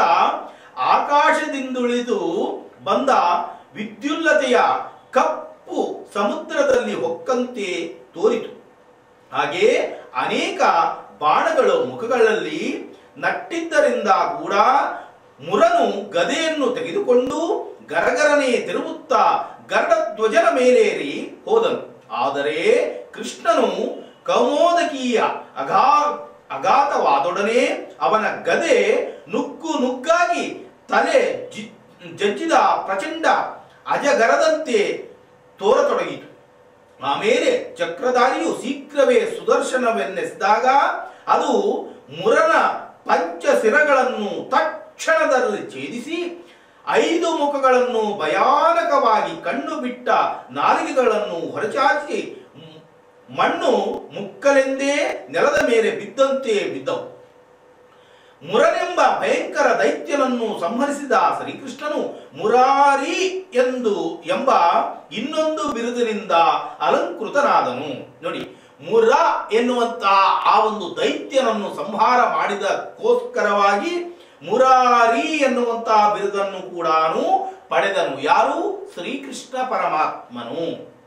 [SPEAKER 1] ಆಕಾಶದಿಂದುಳಿದು ಬಂದ ವಿದ್ಯುಲ್ಲತೆಯ ಕಪ್ಪು ಸಮುದ್ರದಲ್ಲಿ ಹೊಕ್ಕಂತೆ ತೋರಿತು ಹಾಗೆ ಅನೇಕ ಬಾಣಗಳು ಮುಖಗಳಲ್ಲಿ ನಟ್ಟಿದ್ದರಿಂದ ಕೂಡ ಮುರನು ಗದೆಯನ್ನು ತೆಗೆದುಕೊಂಡು ಗರಗರನೆ ತಿರುಗುತ್ತಾ ಗರುಡಧ್ವಜನ ಮೇಲೇರಿ ಹೋದನು ಆದರೆ ಕೃಷ್ಣನು ಕೌಮೋದಕೀಯ ಅಗಾ ಅಘಾತವಾದೊಡನೆ ಅವನ ಗದೆ ನುಗ್ಗು ನುಗ್ಗಾಗಿ ತಲೆ ಜಿ- ಜಜ್ಜಿದ ಪ್ರಚಂಡ ಅಜಗರದಂತೆ ತೋರತೊಡಗಿತು ಆಮೇಲೆ ಚಕ್ರಧಾರಿಯು ಶೀಘ್ರವೇ ಸುದರ್ಶನವೆನ್ನೆಸೆದಾಗ ಅದು ಮುರನ ಪಂಚಶಿರಗಳನ್ನು ತಕ್ಷಣದಲ್ಲಿ ಛೇದಿಸಿ ಐದು ಮುಖಗಳನ್ನು ಭಯಾನಕವಾಗಿ ಕಣ್ಣು ಬಿಟ್ಟ ನಾಲಿಗೆಗಳನ್ನು ಹೊರಚಾಚಿ ಮ್- ಮಣ್ಣು ಮುಕ್ಕಲೆಂದೇ ನೆಲದ ಮೇಲೆ ಬಿದ್ದಂತೆ ಬಿದ್ದವು ಮುರನೆಂಬ ಭಯಂಕರ ದೈತ್ಯನನ್ನು ಸಂಹರಿಸಿದ ಶ್ರೀಕೃಷ್ಣನು ಮುರಾರಿ ಎಂದು ಎಂಬ ಇನ್ನೊಂದು ಬಿರುದಿನಿಂದ ಅಲಂಕೃತನಾದನು ನೋಡಿ ಮುರ ಎನ್ನುವಂತಹ ಆ ಒಂದು ದೈತ್ಯನನ್ನು ಸಂಹಾರ ಮಾಡಿದಕ್ಕೋಸ್ಕರವಾಗಿ ಮುರಾರಿ ಎನ್ನುವಂತಹ ಬಿರುದನ್ನು ಕೂಡ ಪಡೆದನು ಯಾರು ಶ್ರೀಕೃಷ್ಣ ಪರಮಾತ್ಮನು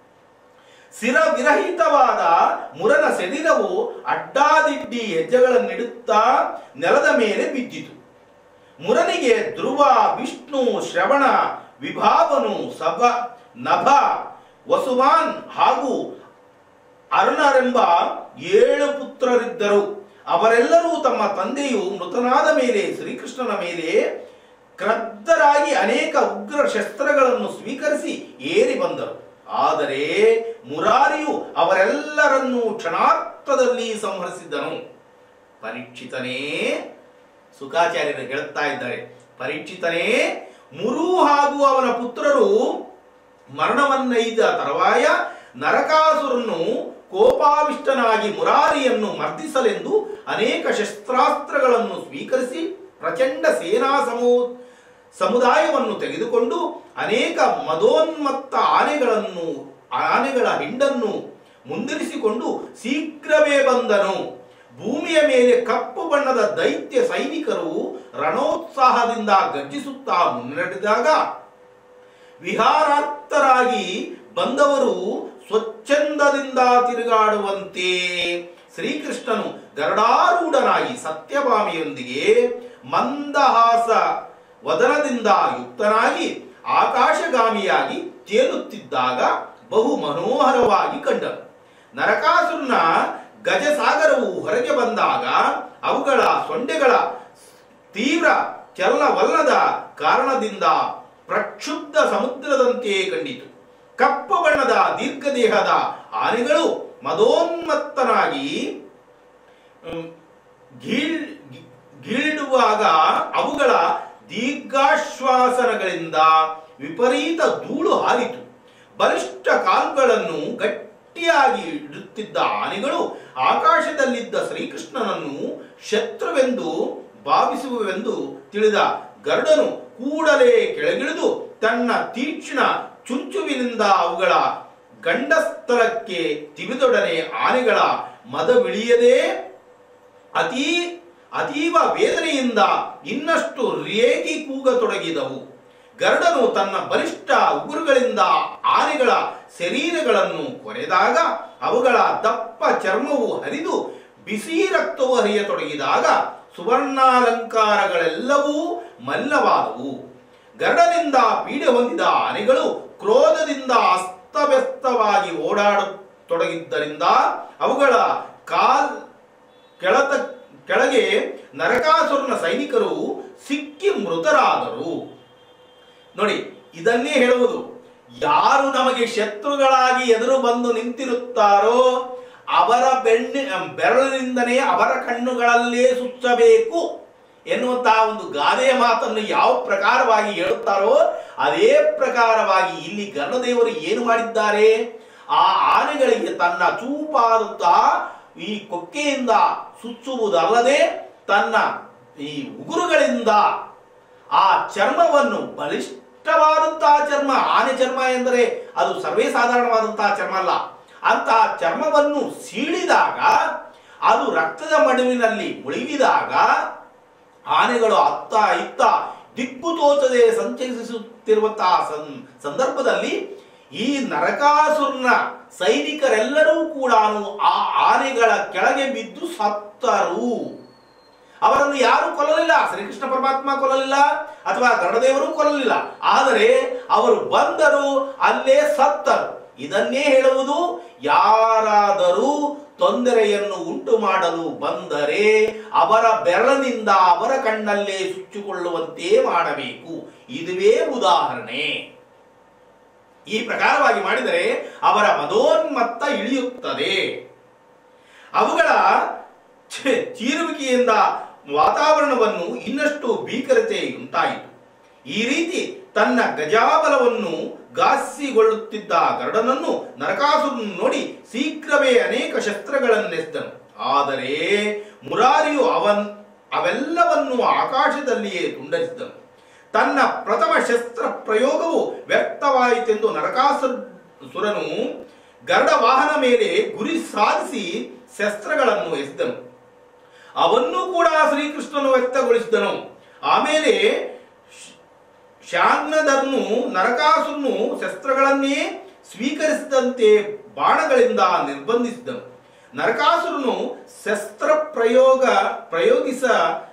[SPEAKER 1] ಸಿರ ವಿರಹಿತವಾದ ಮುರನ ಶರೀರವು ಅಡ್ಡಾದಿಡ್ಡಿ ಹೆಜ್ಜೆಗಳನ್ನಿಡುತ್ತಾ ನೆಲದ ಮೇಲೆ ಬಿದ್ದಿತು ಮುರನಿಗೆ ಧ್ರುವ ವಿಷ್ಣು ಶ್ರವಣ ವಿಭಾವನು ಸಭ ನಭ ವಸುವಾನ್ ಹಾಗೂ ಅರ್ಣರೆಂಬ ಏಳು ಪುತ್ರರಿದ್ದರು ಅವರೆಲ್ಲರೂ ತಮ್ಮ ತಂದೆಯು ಮೃತನಾದ ಮೇಲೆ ಶ್ರೀಕೃಷ್ಣನ ಮೇಲೆ ಕ್ರದ್ಧರಾಗಿ ಅನೇಕ ಉಗ್ರ ಶಸ್ತ್ರಗಳನ್ನು ಸ್ವೀಕರಿಸಿ ಏರಿ ಬಂದರು ಆದರೆ ಮುರಾರಿಯು ಅವರೆಲ್ಲರನ್ನೂ ಕ್ಷಣಾರ್ಥದಲ್ಲಿ ಸಂಹರಿಸಿದ್ದನು ಪರೀಕ್ಷಿತನೇ ಸುಖಾಚಾರ್ಯರು ಹೇಳುತ್ತಾ ಇದ್ದಾರೆ ಪರೀಕ್ಷಿತನೇ ಮುರು ಹಾಗೂ ಅವನ ಪುತ್ರರು ಮರಣವನ್ನೈದ ತರುವಾಯ ನರಕಾಸುರನು ಕೋಪಾವಿಷ್ಟನಾಗಿ ಮುರಾರಿಯನ್ನು ಮರ್ದಿಸಲೆಂದು ಅನೇಕ ಶಸ್ತ್ರಾಸ್ತ್ರಗಳನ್ನು ಸ್ವೀಕರಿಸಿ ಪ್ರಚಂಡ ಸೇನಾ ಸಮೂ ಸಮುದಾಯವನ್ನು ತೆಗೆದುಕೊಂಡು ಅನೇಕ ಮದೋನ್ಮತ್ತ ಆನೆಗಳನ್ನು ಆನೆಗಳ ಹಿಂಡನ್ನು ಮುಂದಿರಿಸಿಕೊಂಡು ಶೀಘ್ರವೇ ಬಂದನು ಭೂಮಿಯ ಮೇಲೆ ಕಪ್ಪು ಬಣ್ಣದ ದೈತ್ಯ ಸೈನಿಕರು ರಣೋತ್ಸಾಹದಿಂದ ಗರ್ಜಿಸುತ್ತಾ ಮುನ್ನಡೆದಾಗ ವಿಹಾರಾರ್ಥರಾಗಿ ಬಂದವರು ಸ್ವಚ್ಛಂದದಿಂದ ತಿರುಗಾಡುವಂತೆ ಶ್ರೀಕೃಷ್ಣನು ಗರುಡಾರೂಢನಾಗಿ ಸತ್ಯಭಾಮಿಯೊಂದಿಗೆ ಮಂದಹಾಸ ವದನದಿಂದ ಯುಕ್ತನಾಗಿ ಆಕಾಶಗಾಮಿಯಾಗಿ ತೇಲುತ್ತಿದ್ದಾಗ ಬಹು ಮನೋಹರವಾಗಿ ಕಂಡನು ನರಕಾಸುರನ ಗಜಸಾಗರವು ಹೊರಗೆ ಬಂದಾಗ ಅವುಗಳ ಸೊಂಡೆಗಳ ತೀವ್ರ ಚಲನವಲ್ಲದ ಕಾರಣದಿಂದ ಪ್ರಕ್ಷುಬ್ಧ ಸಮುದ್ರದಂತೆಯೇ ಕಂಡಿತು ಕಪ್ಪು ಬಣ್ಣದ ದೀರ್ಘದೇಹದ ಆನೆಗಳು ಮದೋನ್ಮತ್ತನಾಗಿ ಹ್ಮ್, ಗೀಳ್ ಗಿ- ಗೀಳುವಾಗ ಅವುಗಳ ದೀರ್ಘಾಶ್ವಾಸನಗಳಿಂದ ವಿಪರೀತ ಧೂಳು ಹಾರಿತು ಬಲಿಷ್ಠ ಕಾಲುಗಳನ್ನು ಗಟ್ಟಿಯಾಗಿ ಇಡುತ್ತಿದ್ದ ಆನೆಗಳು ಆಕಾಶದಲ್ಲಿದ್ದ ಶ್ರೀಕೃಷ್ಣನನ್ನು ಶತ್ರುವೆಂದು ಭಾವಿಸುವೆಂದು ತಿಳಿದ ಗರುಡನು ಕೂಡಲೇ ಕೆಳಗಿಳಿದು ತನ್ನ ತೀಕ್ಷ್ಣ ಚುಂಚುವಿನಿಂದ ಅವುಗಳ ಗಂಡಸ್ಥಳಕ್ಕೆ ತಿವಿದೊಡನೆ ಆನೆಗಳ ಮದವಿಳಿಯದೆ ಅತೀ ಅತೀವ ವೇದನೆಯಿಂದ ಇನ್ನಷ್ಟು ರೇಗಿ ಕೂಗತೊಡಗಿದವು ಗರುಡನು ತನ್ನ ಬಲಿಷ್ಠ ಉಗುರುಗಳಿಂದ ಆನೆಗಳ ಶರೀರಗಳನ್ನು ಕೊರೆದಾಗ ಅವುಗಳ ದಪ್ಪ ಚರ್ಮವು ಹರಿದು ಬಿಸಿ ರಕ್ತವು ಹರಿಯತೊಡಗಿದಾಗ ಸುವರ್ಣಾಲಂಕಾರಗಳೆಲ್ಲವೂ ಮಲ್ಲವಾದವು ಗರುಡನಿಂದ ಪೀಡೆ ಹೊಂದಿದ ಆನೆಗಳು ಕ್ರೋಧದಿಂದ ಅಸ್ತವ್ಯಸ್ತವಾಗಿ ಓಡಾಡತೊಡಗಿದ್ದರಿಂದ ಅವುಗಳ ಕಾಲ್ ಕೆಳತ ಕೆಳಗೆ ನರಕಾಸುರನ ಸೈನಿಕರು ಸಿಕ್ಕಿ ಮೃತರಾದರು ನೋಡಿ ಇದನ್ನೇ ಹೇಳುವುದು ಯಾರು ನಮಗೆ ಶತ್ರುಗಳಾಗಿ ಎದುರು ಬಂದು ನಿಂತಿರುತ್ತಾರೋ ಅವರ ಬೆಣ್ಣೆ ಬೆರಳಿನಿಂದನೇ ಅವರ ಕಣ್ಣುಗಳಲ್ಲೇ ಸುಚ್ಚಬೇಕು ಎನ್ನುವಂತಹ ಒಂದು ಗಾದೆಯ ಮಾತನ್ನು ಯಾವ ಪ್ರಕಾರವಾಗಿ ಹೇಳುತ್ತಾರೋ ಅದೇ ಪ್ರಕಾರವಾಗಿ ಇಲ್ಲಿ ಗರುಡದೇವರು ಏನು ಮಾಡಿದ್ದಾರೆ ಆ ಆನೆಗಳಿಗೆ ತನ್ನ ಚೂಪಾದಂತಹ ಈ ಕೊಕ್ಕೆಯಿಂದ ಸುಚ್ಚುವುದಲ್ಲದೆ ತನ್ನ ಈ ಉಗುರುಗಳಿಂದ ಆ ಚರ್ಮವನ್ನು ಬಲಿಷ್ಠವಾದಂತಹ ಚರ್ಮ ಆನೆ ಚರ್ಮ ಎಂದರೆ ಅದು ಸರ್ವೇ ಸಾಧಾರಣವಾದಂತಹ ಚರ್ಮ ಅಲ್ಲ ಅಂತಹ ಚರ್ಮವನ್ನು ಸೀಳಿದಾಗ ಅದು ರಕ್ತದ ಮಡುವಿನಲ್ಲಿ ಮುಳುಗಿದಾಗ ಆನೆಗಳು ಅತ್ತ ಇತ್ತ ದಿಕ್ಕು ತೋಚದೆ ಸಂಚರಿಸುತ್ತಿರುವಂತಹ ಸಂ- ಸಂದರ್ಭದಲ್ಲಿ ಈ ನರಕಾಸುರನ ಸೈನಿಕರೆಲ್ಲರೂ ಕೂಡ ಆ ಆನೆಗಳ ಕೆಳಗೆ ಬಿದ್ದು ಸತ್ತರು ಅವರನ್ನು ಯಾರು ಕೊಲ್ಲಲಿಲ್ಲ ಶ್ರೀಕೃಷ್ಣ ಪರಮಾತ್ಮ ಕೊಲ್ಲಲಿಲ್ಲ ಅಥವಾ ಗರುಡದೇವರು ಕೊಲ್ಲಲಿಲ್ಲ ಆದರೆ ಅವರು ಬಂದರು ಅಲ್ಲೇ ಸತ್ತರು ಇದನ್ನೇ ಹೇಳುವುದು ಯಾರಾದರೂ ತೊಂದರೆಯನ್ನು ಉಂಟು ಮಾಡಲು ಬಂದರೆ ಅವರ ಬೆರಳಿನಿಂದ ಅವರ ಕಣ್ಣಲ್ಲೇ ಸುಚ್ಚಿಕೊಳ್ಳುವಂತೆ ಮಾಡಬೇಕು ಇದುವೇ ಉದಾಹರಣೆ ಈ ಪ್ರಕಾರವಾಗಿ ಮಾಡಿದರೆ ಅವರ ಮದೋನ್ಮತ್ತ ಇಳಿಯುತ್ತದೆ ಅವುಗಳ ಛೆ, ಚೀರುವಿಕೆಯಿಂದ ವಾತಾವರಣವನ್ನು ಇನ್ನಷ್ಟು ಭೀಕರತೆ ಉಂಟಾಯಿತು ಈ ರೀತಿ ತನ್ನ ಗಜಾಬಲವನ್ನು ಗಾಸಿಗೊಳ್ಳುತ್ತಿದ್ದ ಗರುಡನನ್ನು ನರಕಾಸುರನು ನೋಡಿ ಶೀಘ್ರವೇ ಅನೇಕ ಶಸ್ತ್ರಗಳನ್ನೆಸ್ತನು ಆದರೆ ಮುರಾರಿಯು ಅವನ್ ಅವೆಲ್ಲವನ್ನು ಆಕಾಶದಲ್ಲಿಯೇ ತುಂಡರಿಸಿದನು ತನ್ನ ಪ್ರಥಮ ಶಸ್ತ್ರ ಪ್ರಯೋಗವು ವ್ಯರ್ಥವಾಯಿತೆಂದು ನರಕಾಸುರನು ಗರುಡ ವಾಹನ ಮೇಲೆ ಗುರಿ ಸಾಧಿಸಿ ಶಸ್ತ್ರಗಳನ್ನು ಎಸೆದನು ಅವನ್ನು ಕೂಡ ಶ್ರೀಕೃಷ್ಣನು ವ್ಯಕ್ತಗೊಳಿಸಿದನು ಆಮೇಲೆ ಶ- ಶಾಂಗ್ನದನ್ನು ನರಕಾಸುರನು ಶಸ್ತ್ರಗಳನ್ನೇ ಸ್ವೀಕರಿಸಿದಂತೆ ಬಾಣಗಳಿಂದ ನಿರ್ಬಂಧಿಸಿದನು ನರಕಾಸುರನು ಶಸ್ತ್ರ ಪ್ರಯೋಗ ಪ್ರಯೋಗಿಸ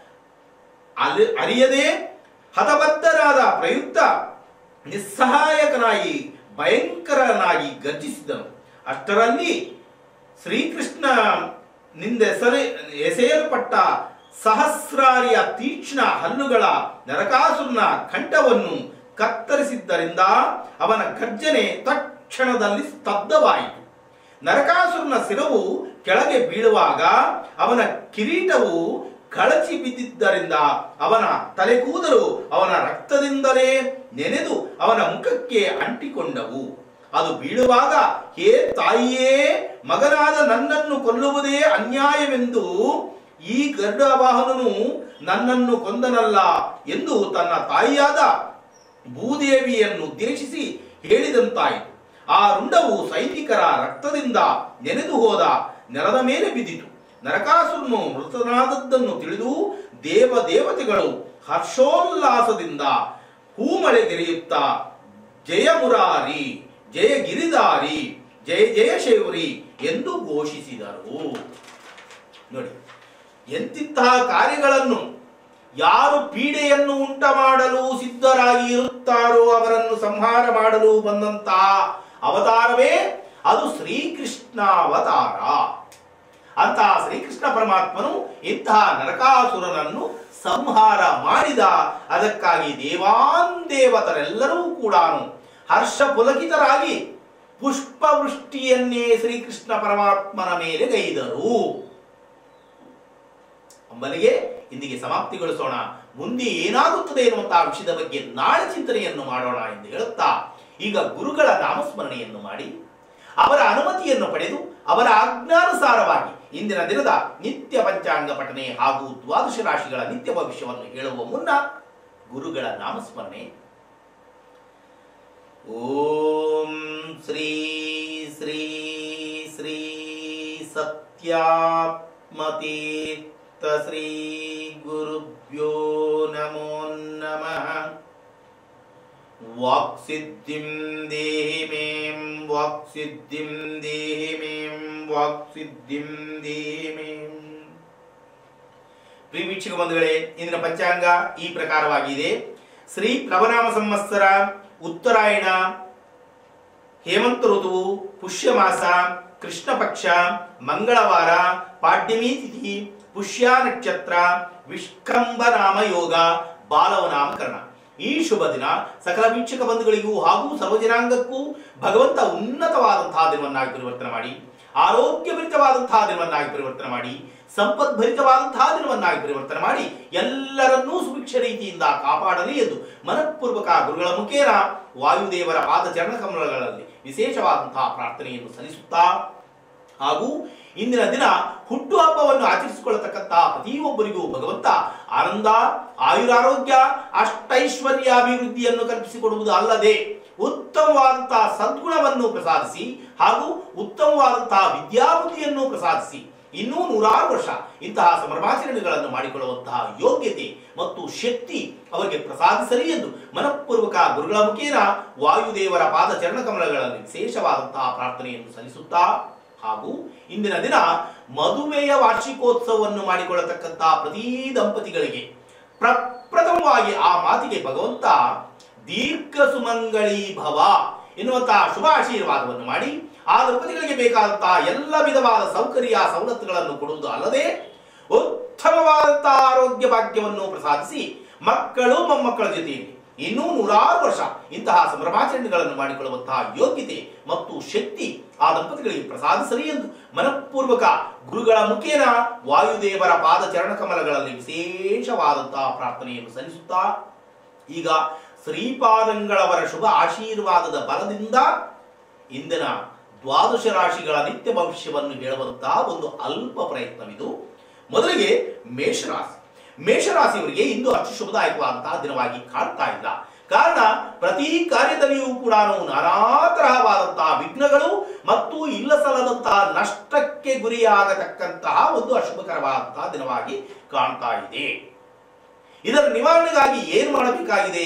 [SPEAKER 1] ಅಲಿ- ಅರಿಯದೆ ಹತಬದ್ಧರಾದ ಪ್ರಯುಕ್ತ ನಿಸ್ಸಹಾಯಕನಾಗಿ ಭಯಂಕರನಾಗಿ ಗರ್ಜಿಸಿದನು ಅಷ್ಟರಲ್ಲಿ ಶ್ರೀಕೃಷ್ಣ ನಿಂದೆಸರೆ ಎಸೆಯಲ್ಪಟ್ಟ ಸಹಸ್ರಾರಿಯ ತೀಕ್ಷ್ಣ ಹಲ್ಲುಗಳ ನರಕಾಸುರನ ಕಂಠವನ್ನು ಕತ್ತರಿಸಿದ್ದರಿಂದ ಅವನ ಗರ್ಜನೆ ತಕ್ಷಣದಲ್ಲಿ ಸ್ತಬ್ಧವಾಯಿತು ನರಕಾಸುರನ ಶಿರವು ಕೆಳಗೆ ಬೀಳುವಾಗ ಅವನ ಕಿರೀಟವು ಕಳಚಿ ಬಿದ್ದಿದ್ದರಿಂದ ಅವನ ತಲೆ ಕೂದಲು ಅವನ ರಕ್ತದಿಂದಲೇ ನೆನೆದು ಅವನ ಮುಖಕ್ಕೆ ಅಂಟಿಕೊಂಡವು ಅದು ಬೀಳುವಾಗ ಹೇ ತಾಯಿಯೇ ಮಗನಾದ ನನ್ನನ್ನು ಕೊಲ್ಲುವುದೇ ಅನ್ಯಾಯವೆಂದು ಈ ಗರುಡವಾಹನನು ನನ್ನನ್ನು ಕೊಂದನಲ್ಲ ಎಂದು ತನ್ನ ತಾಯಿಯಾದ ಭೂದೇವಿಯನ್ನು ಉದ್ದೇಶಿಸಿ ಹೇಳಿದಂತಾಯಿತು ಆ ರುಂಡವು ಸೈನಿಕರ ರಕ್ತದಿಂದ ನೆನೆದು ಹೋದ ನೆಲದ ಮೇಲೆ ಬಿದ್ದಿತು ನರಕಾಸುರನು ಮೃತನಾದದ್ದನ್ನು ತಿಳಿದು ದೇವ ದೇವತೆಗಳು ಹರ್ಷೋಲ್ಲಾಸದಿಂದ ಹೂಮಳೆಗೆರೆಯುತ್ತಾ ಜಯ ಮುರಾರಿ ಜಯ ಗಿರಿಧಾರಿ ಜಯ ಜಯ ಶೇವರಿ ಎಂದು ಘೋಷಿಸಿದರು ನೋಡಿ ಎಂತಿಂತಹ ಕಾರ್ಯಗಳನ್ನು ಯಾರು ಪೀಡೆಯನ್ನು ಉಂಟ ಮಾಡಲು ಸಿದ್ಧರಾಗಿ ಇರುತ್ತಾರೋ ಅವರನ್ನು ಸಂಹಾರ ಮಾಡಲು ಬಂದಂತಹ ಅವತಾರವೇ ಅದು ಶ್ರೀಕೃಷ್ಣ ಅವತಾರ ಅಂತಹ ಶ್ರೀಕೃಷ್ಣ ಪರಮಾತ್ಮನು ಇಂತಹ ನರಕಾಸುರನನ್ನು ಸಂಹಾರ ಮಾಡಿದ ಅದಕ್ಕಾಗಿ ದೇವಾಂದೇವತರೆಲ್ಲರೂ ಕೂಡ ಹರ್ಷ ಪುಲಕಿತರಾಗಿ ಪುಷ್ಪವೃಷ್ಟಿಯನ್ನೇ ಶ್ರೀಕೃಷ್ಣ ಪರಮಾತ್ಮನ ಮೇಲೆ ಗೈದರು ಅಂಬಲಿಗೆ ಇಂದಿಗೆ ಸಮಾಪ್ತಿಗೊಳಿಸೋಣ ಮುಂದೆ ಏನಾಗುತ್ತದೆ ಎನ್ನುವಂತಹ ವಿಷಯದ ಬಗ್ಗೆ ನಾಳೆ ಚಿಂತನೆಯನ್ನು ಮಾಡೋಣ ಎಂದು ಹೇಳುತ್ತಾ ಈಗ ಗುರುಗಳ ನಾಮಸ್ಮರಣೆಯನ್ನು ಮಾಡಿ ಅವರ ಅನುಮತಿಯನ್ನು ಪಡೆದು ಅವರ ಆಜ್ಞಾನುಸಾರವಾಗಿ ಇಂದಿನ ದಿನದ ನಿತ್ಯ ಪಂಚಾಂಗ ಪಠನೆ ಹಾಗೂ ದ್ವಾದಶ ರಾಶಿಗಳ ನಿತ್ಯ ಭವಿಷ್ಯವನ್ನು ಹೇಳುವ ಮುನ್ನ ಗುರುಗಳ ನಾಮಸ್ಮರಣೆ ಓಂ ಶ್ರೀ ಶ್ರೀ ಶ್ರೀ ಸತ್ಯಾತ್ಮತೀರ್ಥ ಶ್ರೀ ಗುರುಭ್ಯೋ ನಮೋ ನಮಃ ವಾಕ್ಸಿದ್ಧಿಂ ದೇಹಿ ಮೇಂ ವಾಕ್ಸಿದ್ಧಿಂ ದೇಹಿ ಮೇಂ ವಾಕ್ಸಿದ್ಧಿಂ ದೇಹಿ ಮೇಂ ಪ್ರಿಯ ವೀಕ್ಷಕ ಬಂಧುಗಳೇ ಇಂದಿನ ಪಂಚಾಂಗ ಈ ಪ್ರಕಾರವಾಗಿದೆ ಶ್ರೀ ಪ್ಲವನಾಮ ಸಂವತ್ಸರ ಉತ್ತರಾಯಣ ಹೇಮಂತ ಋತುವು ಪುಷ್ಯಮಾಸ ಕೃಷ್ಣ ಪಕ್ಷ ಮಂಗಳವಾರ ಪಾಡ್ಯಮಿ ತಿಥಿ ಪುಷ್ಯ ನಕ್ಷತ್ರ ವಿಷ್ಕಂಭ ನಾಮ ಯೋಗ ಬಾಲವ ನಾಮಕರಣ ಈ ಶುಭ ದಿನ ಸಕಲ ವೀಕ್ಷಕ ಬಂಧುಗಳಿಗೂ ಹಾಗೂ ಸರ್ವಜನಾಂಗಕ್ಕೂ ಭಗವಂತ ಉನ್ನತವಾದಂತಹ ದಿನವನ್ನಾಗಿ ಪರಿವರ್ತನೆ ಮಾಡಿ ಆರೋಗ್ಯಭರಿತವಾದಂತಹ ದಿನವನ್ನಾಗಿ ಪರಿವರ್ತನೆ ಮಾಡಿ ಸಂಪದ್ಭರಿತವಾದಂತಹ ದಿನವನ್ನಾಗಿ ಪರಿವರ್ತನೆ ಮಾಡಿ ಎಲ್ಲರನ್ನೂ ಸುಭಿಕ್ಷ ರೀತಿಯಿಂದ ಕಾಪಾಡಲಿ ಎಂದು ಮನಃಪೂರ್ವಕ ಗುರುಗಳ ಮುಖೇನ ವಾಯುದೇವರ ಪಾದ ಚರಣ ಕಮಲಗಳಲ್ಲಿ ವಿಶೇಷವಾದಂತಹ ಪ್ರಾರ್ಥನೆಯನ್ನು ಸಲ್ಲಿಸುತ್ತಾ ಹಾಗೂ ಇಂದಿನ ದಿನ ಹುಟ್ಟುಹಬ್ಬವನ್ನು ಆಚರಿಸಿಕೊಳ್ಳತಕ್ಕಂತಹ ಪ್ರತಿಯೊಬ್ಬರಿಗೂ ಭಗವಂತ ಆನಂದ ಆಯುರಾರೋಗ್ಯ ಅಷ್ಟೈಶ್ವರ್ಯಾಭಿವೃದ್ಧಿಯನ್ನು ಕಲ್ಪಿಸಿಕೊಡುವುದು ಅಲ್ಲದೆ ಉತ್ತಮವಾದಂತಹ ಸದ್ಗುಣವನ್ನು ಪ್ರಸಾದಿಸಿ ಹಾಗೂ ಉತ್ತಮವಾದಂತಹ ವಿದ್ಯಾಬುದ್ಧಿಯನ್ನು ಪ್ರಸಾದಿಸಿ ಇನ್ನೂ ನೂರಾರು ವರ್ಷ ಇಂತಹ ಸಂಭ್ರಮಾಚರಣೆಗಳನ್ನು ಮಾಡಿಕೊಳ್ಳುವಂತಹ ಯೋಗ್ಯತೆ ಮತ್ತು ಶಕ್ತಿ ಅವರಿಗೆ ಪ್ರಸಾದಿಸಲಿ ಎಂದು ಮನಃಪೂರ್ವಕ ಗುರುಗಳ ಮುಖೇನ ವಾಯುದೇವರ ಪಾದ ಚರಣ ಕಮಲಗಳಲ್ಲಿ ವಿಶೇಷವಾದಂತಹ ಪ್ರಾರ್ಥನೆಯನ್ನು ಸಲ್ಲಿಸುತ್ತಾ ಹಾಗೂ ಇಂದಿನ ದಿನ ಮದುವೆಯ ವಾರ್ಷಿಕೋತ್ಸವವನ್ನು ಮಾಡಿಕೊಳ್ಳತಕ್ಕಂತಹ ಪ್ರತಿ ದಂಪತಿಗಳಿಗೆ ಪ್ರಪ್ರಥಮವಾಗಿ ಆ ಮಾತಿಗೆ ಭಗವಂತ ದೀರ್ಘ ಸುಮಂಗಳೀ ಭವ ಎನ್ನುವಂತಹ ಶುಭ ಆಶೀರ್ವಾದವನ್ನು ಮಾಡಿ ಆ ದಂಪತಿಗಳಿಗೆ ಬೇಕಾದಂತಹ ಎಲ್ಲ ವಿಧವಾದ ಸೌಕರ್ಯ ಸವಲತ್ತುಗಳನ್ನು ಕೊಡುವುದು ಅಲ್ಲದೆ ಉತ್ತಮವಾದಂತಹ ಆರೋಗ್ಯ ಭಾಗ್ಯವನ್ನು ಪ್ರಸಾದಿಸಿ ಮಕ್ಕಳು ಮೊಮ್ಮಕ್ಕಳ ಜೊತೆಯಲ್ಲಿ ಇನ್ನೂ ನೂರಾರು ವರ್ಷ ಇಂತಹ ಸಂಭ್ರಮಾಚರಣೆಗಳನ್ನು ಮಾಡಿಕೊಳ್ಳುವಂತಹ ಯೋಗ್ಯತೆ ಮತ್ತು ಶಕ್ತಿ ಆ ದಂಪತಿಗಳಿಗೆ ಪ್ರಸಾದಿಸಲಿ ಎಂದು ಮನಃಪೂರ್ವಕ ಗುರುಗಳ ಮುಖೇನ ವಾಯುದೇವರ ಪಾದ ಚರಣ ಕಮಲಗಳಲ್ಲಿ ವಿಶೇಷವಾದಂತಹ ಪ್ರಾರ್ಥನೆಯನ್ನು ಸಲ್ಲಿಸುತ್ತಾ ಈಗ ಶ್ರೀಪಾದಂಗಳವರ ಶುಭ ಆಶೀರ್ವಾದದ ಬಲದಿಂದ ಇಂದಿನ ದ್ವಾದಶ ರಾಶಿಗಳ ನಿತ್ಯ ಭವಿಷ್ಯವನ್ನು ಹೇಳುವಂತಹ ಒಂದು ಅಲ್ಪ ಪ್ರಯತ್ನವಿದು ಮೊದಲಿಗೆ ಮೇಷರಾಶಿ ಮೇಷರಾಶಿಯವರಿಗೆ ಇಂದು ಅಷ್ಟು ಶುಭದಾಯಕವಾದಂತಹ ದಿನವಾಗಿ ಕಾಣ್ತಾ ಇಲ್ಲ ಕಾರಣ ಪ್ರತಿ ಕಾರ್ಯದಲ್ಲಿಯೂ ಕೂಡ ನಾನಾ ತರಹವಾದಂತಹ ವಿಘ್ನಗಳು ಮತ್ತು ಇಲ್ಲಸಲ್ಲದಂತಹ ನಷ್ಟಕ್ಕೆ ಗುರಿಯಾಗತಕ್ಕಂತಹ ಒಂದು ಅಶುಭಕರವಾದಂತಹ ದಿನವಾಗಿ ಕಾಣ್ತಾ ಇದೆ ಇದರ ನಿವಾರಣೆಗಾಗಿ ಏನು ಮಾಡಬೇಕಾಗಿದೆ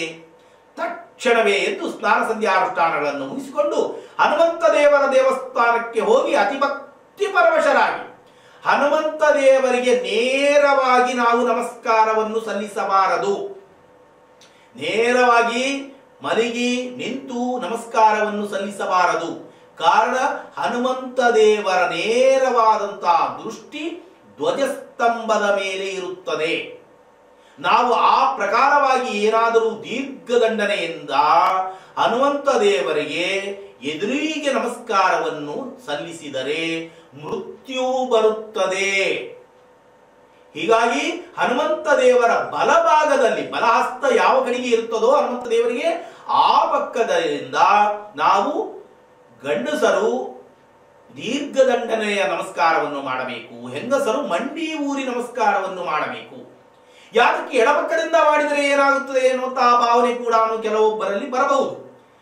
[SPEAKER 1] ತಕ್ಷಣವೇ ಎದ್ದು ಸ್ನಾನ ಸಂಧ್ಯಾನುಷ್ಠಾನಗಳನ್ನು ಮುಗಿಸಿಕೊಂಡು ಹನುಮಂತ ದೇವರ ದೇವಸ್ಥಾನಕ್ಕೆ ಹೋಗಿ ಅತಿಭಕ್ತಿ ಪರವಶರಾಗಿ ಹನುಮಂತ ದೇವರಿಗೆ ನೇರವಾಗಿ ನಾವು ನಮಸ್ಕಾರವನ್ನು ಸಲ್ಲಿಸಬಾರದು ನೇರವಾಗಿ ಮಲಗಿ ನಿಂತು ನಮಸ್ಕಾರವನ್ನು ಸಲ್ಲಿಸಬಾರದು ಕಾರಣ ಹನುಮಂತ ದೇವರ ನೇರವಾದಂತಹ ದೃಷ್ಟಿ ಧ್ವಜಸ್ತಂಭದ ಮೇಲೆ ಇರುತ್ತದೆ ನಾವು ಆ ಪ್ರಕಾರವಾಗಿ ಏನಾದರೂ ದೀರ್ಘದಂಡನೆಯಿಂದ ಹನುಮಂತ ದೇವರಿಗೆ ಎದುರಿಗೆ ನಮಸ್ಕಾರವನ್ನು ಸಲ್ಲಿಸಿದರೆ ಮೃತ್ಯು ಬರುತ್ತದೆ ಹೀಗಾಗಿ ಹನುಮಂತ ದೇವರ ಬಲಭಾಗದಲ್ಲಿ ಬಲಹಸ್ತ ಯಾವ ಕಡೆಗೆ ಇರುತ್ತದೋ ಹನುಮಂತ ದೇವರಿಗೆ ಆ ಪಕ್ಕದಿಂದ ನಾವು ಗಂಡಸರು ದೀರ್ಘದಂಡನೆಯ ನಮಸ್ಕಾರವನ್ನು ಮಾಡಬೇಕು ಹೆಂಗಸರು ಮಂಡಿ ಊರಿ ನಮಸ್ಕಾರವನ್ನು ಮಾಡಬೇಕು ಯಾತಕ್ಕೆ ಎಡಪಕ್ಕದಿಂದ ಮಾಡಿದರೆ ಏನಾಗುತ್ತದೆ ಎನ್ನುವಂತಹ ಭಾವನೆ ಕೂಡ ಕೆಲವೊಬ್ಬರಲ್ಲಿ ಬರಬಹುದು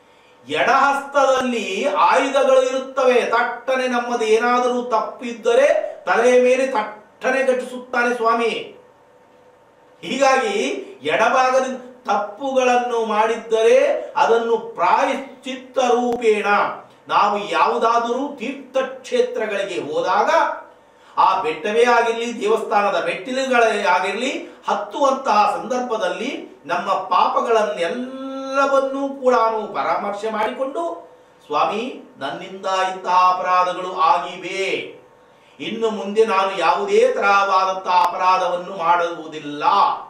[SPEAKER 1] ಎಡಹಸ್ತದಲ್ಲಿ ಆಯುಧಗಳು ಇರುತ್ತವೆ ತಟ್ಟನೆ ನಮ್ಮದು ಏನಾದರೂ ತಪ್ಪಿದ್ದರೆ ತಲೆಯ ಮೇಲೆ ತಟ್ಟನೆ ಗಟ್ಟಿಸುತ್ತಾನೆ ಸ್ವಾಮಿ ಹೀಗಾಗಿ ಎಡಭಾಗದಿಂದ ತಪ್ಪುಗಳನ್ನು ಮಾಡಿದ್ದರೆ ಅದನ್ನು ಪ್ರಾಯಶ್ಚಿತ್ತ ರೂಪೇಣ ನಾವು ಯಾವುದಾದರೂ ತೀರ್ಥಕ್ಷೇತ್ರಗಳಿಗೆ ಹೋದಾಗ ಆ ಬೆಟ್ಟವೇ ಆಗಿರಲಿ ದೇವಸ್ಥಾನದ ಮೆಟ್ಟಿಲುಗಳೇ ಆಗಿರಲಿ ಹತ್ತುವಂತಹ ಸಂದರ್ಭದಲ್ಲಿ ನಮ್ಮ ಪಾಪಗಳನ್ನೆಲ್ಲವನ್ನೂ ಕೂಡ ಪರಾಮರ್ಶೆ ಮಾಡಿಕೊಂಡು ಸ್ವಾಮಿ ನನ್ನಿಂದ ಇಂತಹ ಅಪರಾಧಗಳು ಆಗಿವೆ ಇನ್ನು ಮುಂದೆ ನಾನು ಯಾವುದೇ ತರಹವಾದಂತಹ ಅಪರಾಧವನ್ನು ಮಾಡುವುದಿಲ್ಲ